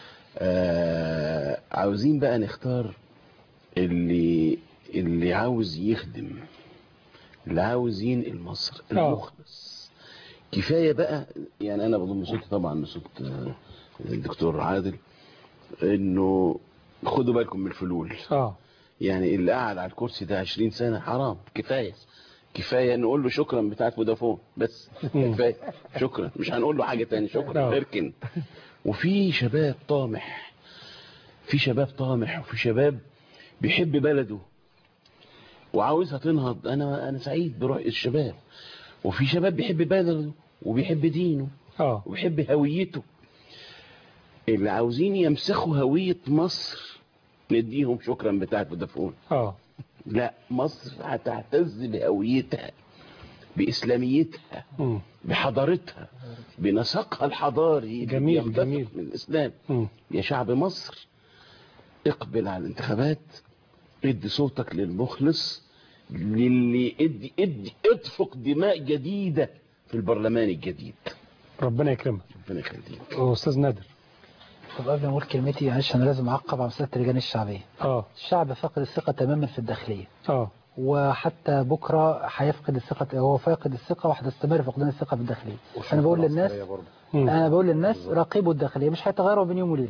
S3: آه عاوزين بقى نختار اللي اللي عاوز يخدم اللي عاوز ينقل مصر
S2: آه.
S3: المخلص كفاية بقى يعني انا بضم صوتي طبعا لصوت آه، الدكتور عادل انه خدوا بالكم من الفلول
S2: اه
S3: يعني اللي قاعد على الكرسي ده 20 سنة حرام كفاية كفاية نقول له شكرا بتاعت فودافون بس كفاية شكرا مش هنقول له حاجة تاني شكرا
S2: آه.
S3: اركن وفي شباب طامح في شباب طامح وفي شباب بيحب بلده وعاوزها تنهض انا انا سعيد بروح الشباب وفي شباب بيحب بلده وبيحب دينه
S2: اه
S3: وبيحب هويته اللي عاوزين يمسخوا هوية مصر نديهم شكرا بتاع فودافون
S2: اه
S3: لا مصر هتعتز بهويتها بإسلاميتها
S2: مم.
S3: بحضارتها بنسقها الحضاري
S2: جميل،
S3: ينبثق
S2: جميل.
S3: من الإسلام
S2: مم.
S3: يا شعب مصر اقبل على الانتخابات ادي صوتك للمخلص للي ادي ادي ادفق دماء جديدة في البرلمان الجديد
S2: ربنا يكرمك
S3: ربنا يخليك
S2: أستاذ نادر
S6: طب قبل ما اقول كلمتي معلش انا لازم اعقب على مساله اللجان الشعبيه
S2: اه
S6: الشعب فقد الثقه تماما في الداخليه
S2: اه
S6: وحتى بكره هيفقد الثقه هو فاقد الثقه وهتستمر فقدان الثقه في الداخليه انا بقول للناس
S2: مم.
S6: انا بقول للناس راقبوا الداخليه مش هيتغيروا بين يوم وليله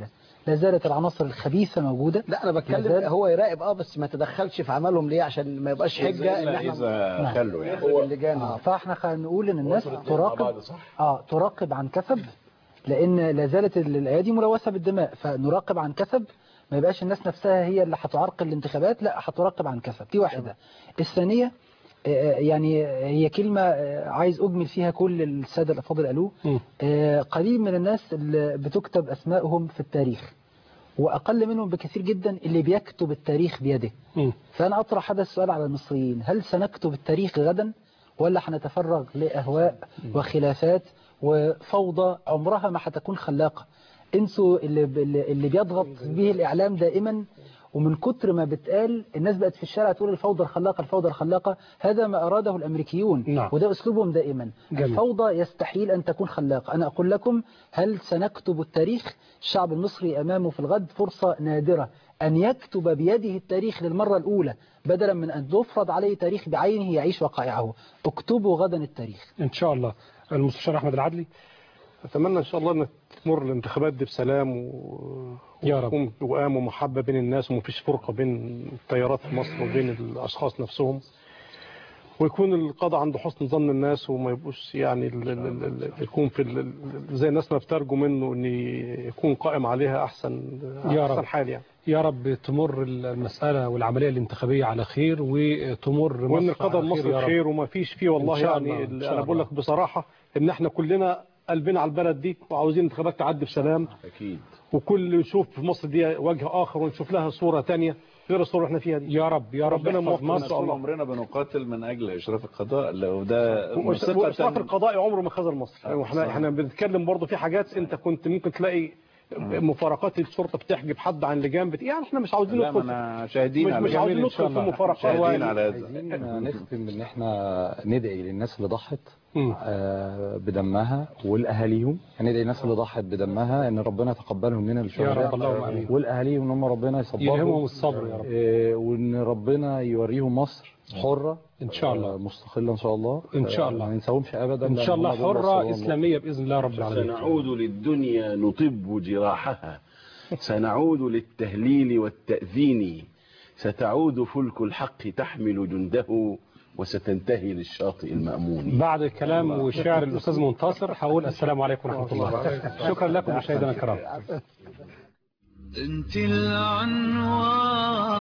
S6: لا زالت العناصر الخبيثة موجودة
S11: لا انا بتكلم
S6: لازال-
S11: هو يراقب اه بس ما تدخلش في عملهم ليه عشان ما يبقاش حجه ان احنا
S6: نعم.
S4: خلوا يعني
S11: هو اللجان
S6: آه،
S11: آه.
S6: فاحنا خلينا نقول ان الناس
S3: بعض
S6: تراقب
S3: صح.
S6: اه تراقب عن كسب لان لا زالت ال- الايادي ملوثه بالدماء فنراقب عن كسب ما يبقاش الناس نفسها هي اللي هتعرقل الانتخابات لا هتراقب عن كسب دي واحده الثانيه آه، يعني هي كلمة آه، عايز أجمل فيها كل السادة الأفاضل قالوه
S2: مم.
S6: آه، قليل من الناس اللي بتكتب أسمائهم في التاريخ وأقل منهم بكثير جدا اللي بيكتب التاريخ بيده
S2: مم.
S6: فأنا أطرح هذا السؤال على المصريين هل سنكتب التاريخ غدا ولا هنتفرغ لأهواء وخلافات وفوضى عمرها ما هتكون خلاقة انسوا اللي, اللي اللي بيضغط به الإعلام دائما ومن كتر ما بتقال الناس بقت في الشارع تقول الفوضى الخلاقة الفوضى الخلاقة هذا ما أراده الأمريكيون
S2: نعم.
S6: وده أسلوبهم دائما
S2: جميل.
S6: الفوضى يستحيل أن تكون خلاقة أنا أقول لكم هل سنكتب التاريخ الشعب المصري أمامه في الغد فرصة نادرة أن يكتب بيده التاريخ للمرة الأولى بدلا من أن تفرض عليه تاريخ بعينه يعيش وقائعه اكتبوا غدا التاريخ
S2: إن شاء الله المستشار أحمد العدلي
S5: اتمنى ان شاء الله ان تمر الانتخابات دي بسلام و...
S2: يا رب.
S5: وتكون وئام ومحبه بين الناس ومفيش فرقه بين التيارات في مصر وبين الاشخاص نفسهم ويكون القضاء عند حسن ظن الناس وما يبقوش يعني ال- ال- ال- ال- يكون في ال- ال- زي الناس ما بترجو منه ان يكون قائم عليها احسن
S2: يا
S5: احسن
S2: رب.
S5: حال يعني
S2: يا رب تمر المسألة والعملية الانتخابية على خير وتمر
S5: وان
S2: مصر
S5: القضاء
S2: على
S5: المصري
S2: يا رب.
S5: خير وما فيش فيه والله
S2: إن شاء
S5: يعني
S2: الله، إن
S5: ال-
S2: شاء
S5: انا بقول
S2: الله.
S5: لك بصراحه ان احنا كلنا قلبنا على البلد دي وعاوزين انتخابات تعدي بسلام
S3: اكيد
S5: وكل يشوف في مصر دي وجه اخر ونشوف لها صوره تانية غير الصوره اللي احنا فيها دي
S2: يا رب يا رب
S5: ربنا
S2: يحفظ
S5: موفق
S2: مصر
S5: إن شاء الله.
S4: عمرنا بنقاتل من اجل اشراف القضاء لو ده
S5: وإشراف
S4: مثقة
S5: القضاء عمره ما خذل مصر
S4: آه،
S5: واحنا
S4: صح.
S5: احنا بنتكلم برضه في حاجات انت كنت ممكن تلاقي مفارقات الشرطه بتحجب حد عن لجان بت... يعني احنا مش عاوزين
S4: لا ما
S5: ندخل
S4: انا شاهدين
S5: مش,
S4: على
S5: مش
S4: كده.
S5: عاوزين
S2: جميل إن شاء
S5: ندخل في
S2: الله.
S5: مفارقات
S4: شاهدين على هذا
S7: عايزين نختم ان احنا ندعي للناس اللي ضحت
S2: مم.
S7: آه، بدمها والاهاليهم ندعي للناس اللي ضحت بدمها ان ربنا يتقبلهم من
S2: يا رب
S7: الشهداء
S2: اللهم آمين.
S7: والاهاليهم ان هم ربنا يصبرهم
S2: يلهمهم الصبر يا رب
S7: آه، وان ربنا يوريهم مصر حرة
S2: إن شاء الله.
S7: آه، مستقلة ان شاء الله
S2: إن شاء
S7: آه،
S2: الله.
S7: ما ننساهمش ابدا
S2: إن
S7: لأن
S2: شاء الله
S7: هم دول
S2: حرة
S7: رسول الله.
S2: إسلامية بإذن الله رب العالمين
S3: سنعود للدنيا نطب جراحها سنعود للتهليل والتأذين ستعود فلك الحق تحمل جنده وستنتهي للشاطئ المأمون
S2: بعد الكلام والشعر الأستاذ منتصر هقول السلام عليكم ورحمة الله شكرا لكم مشاهدينا الكرام
S1: انت العنوان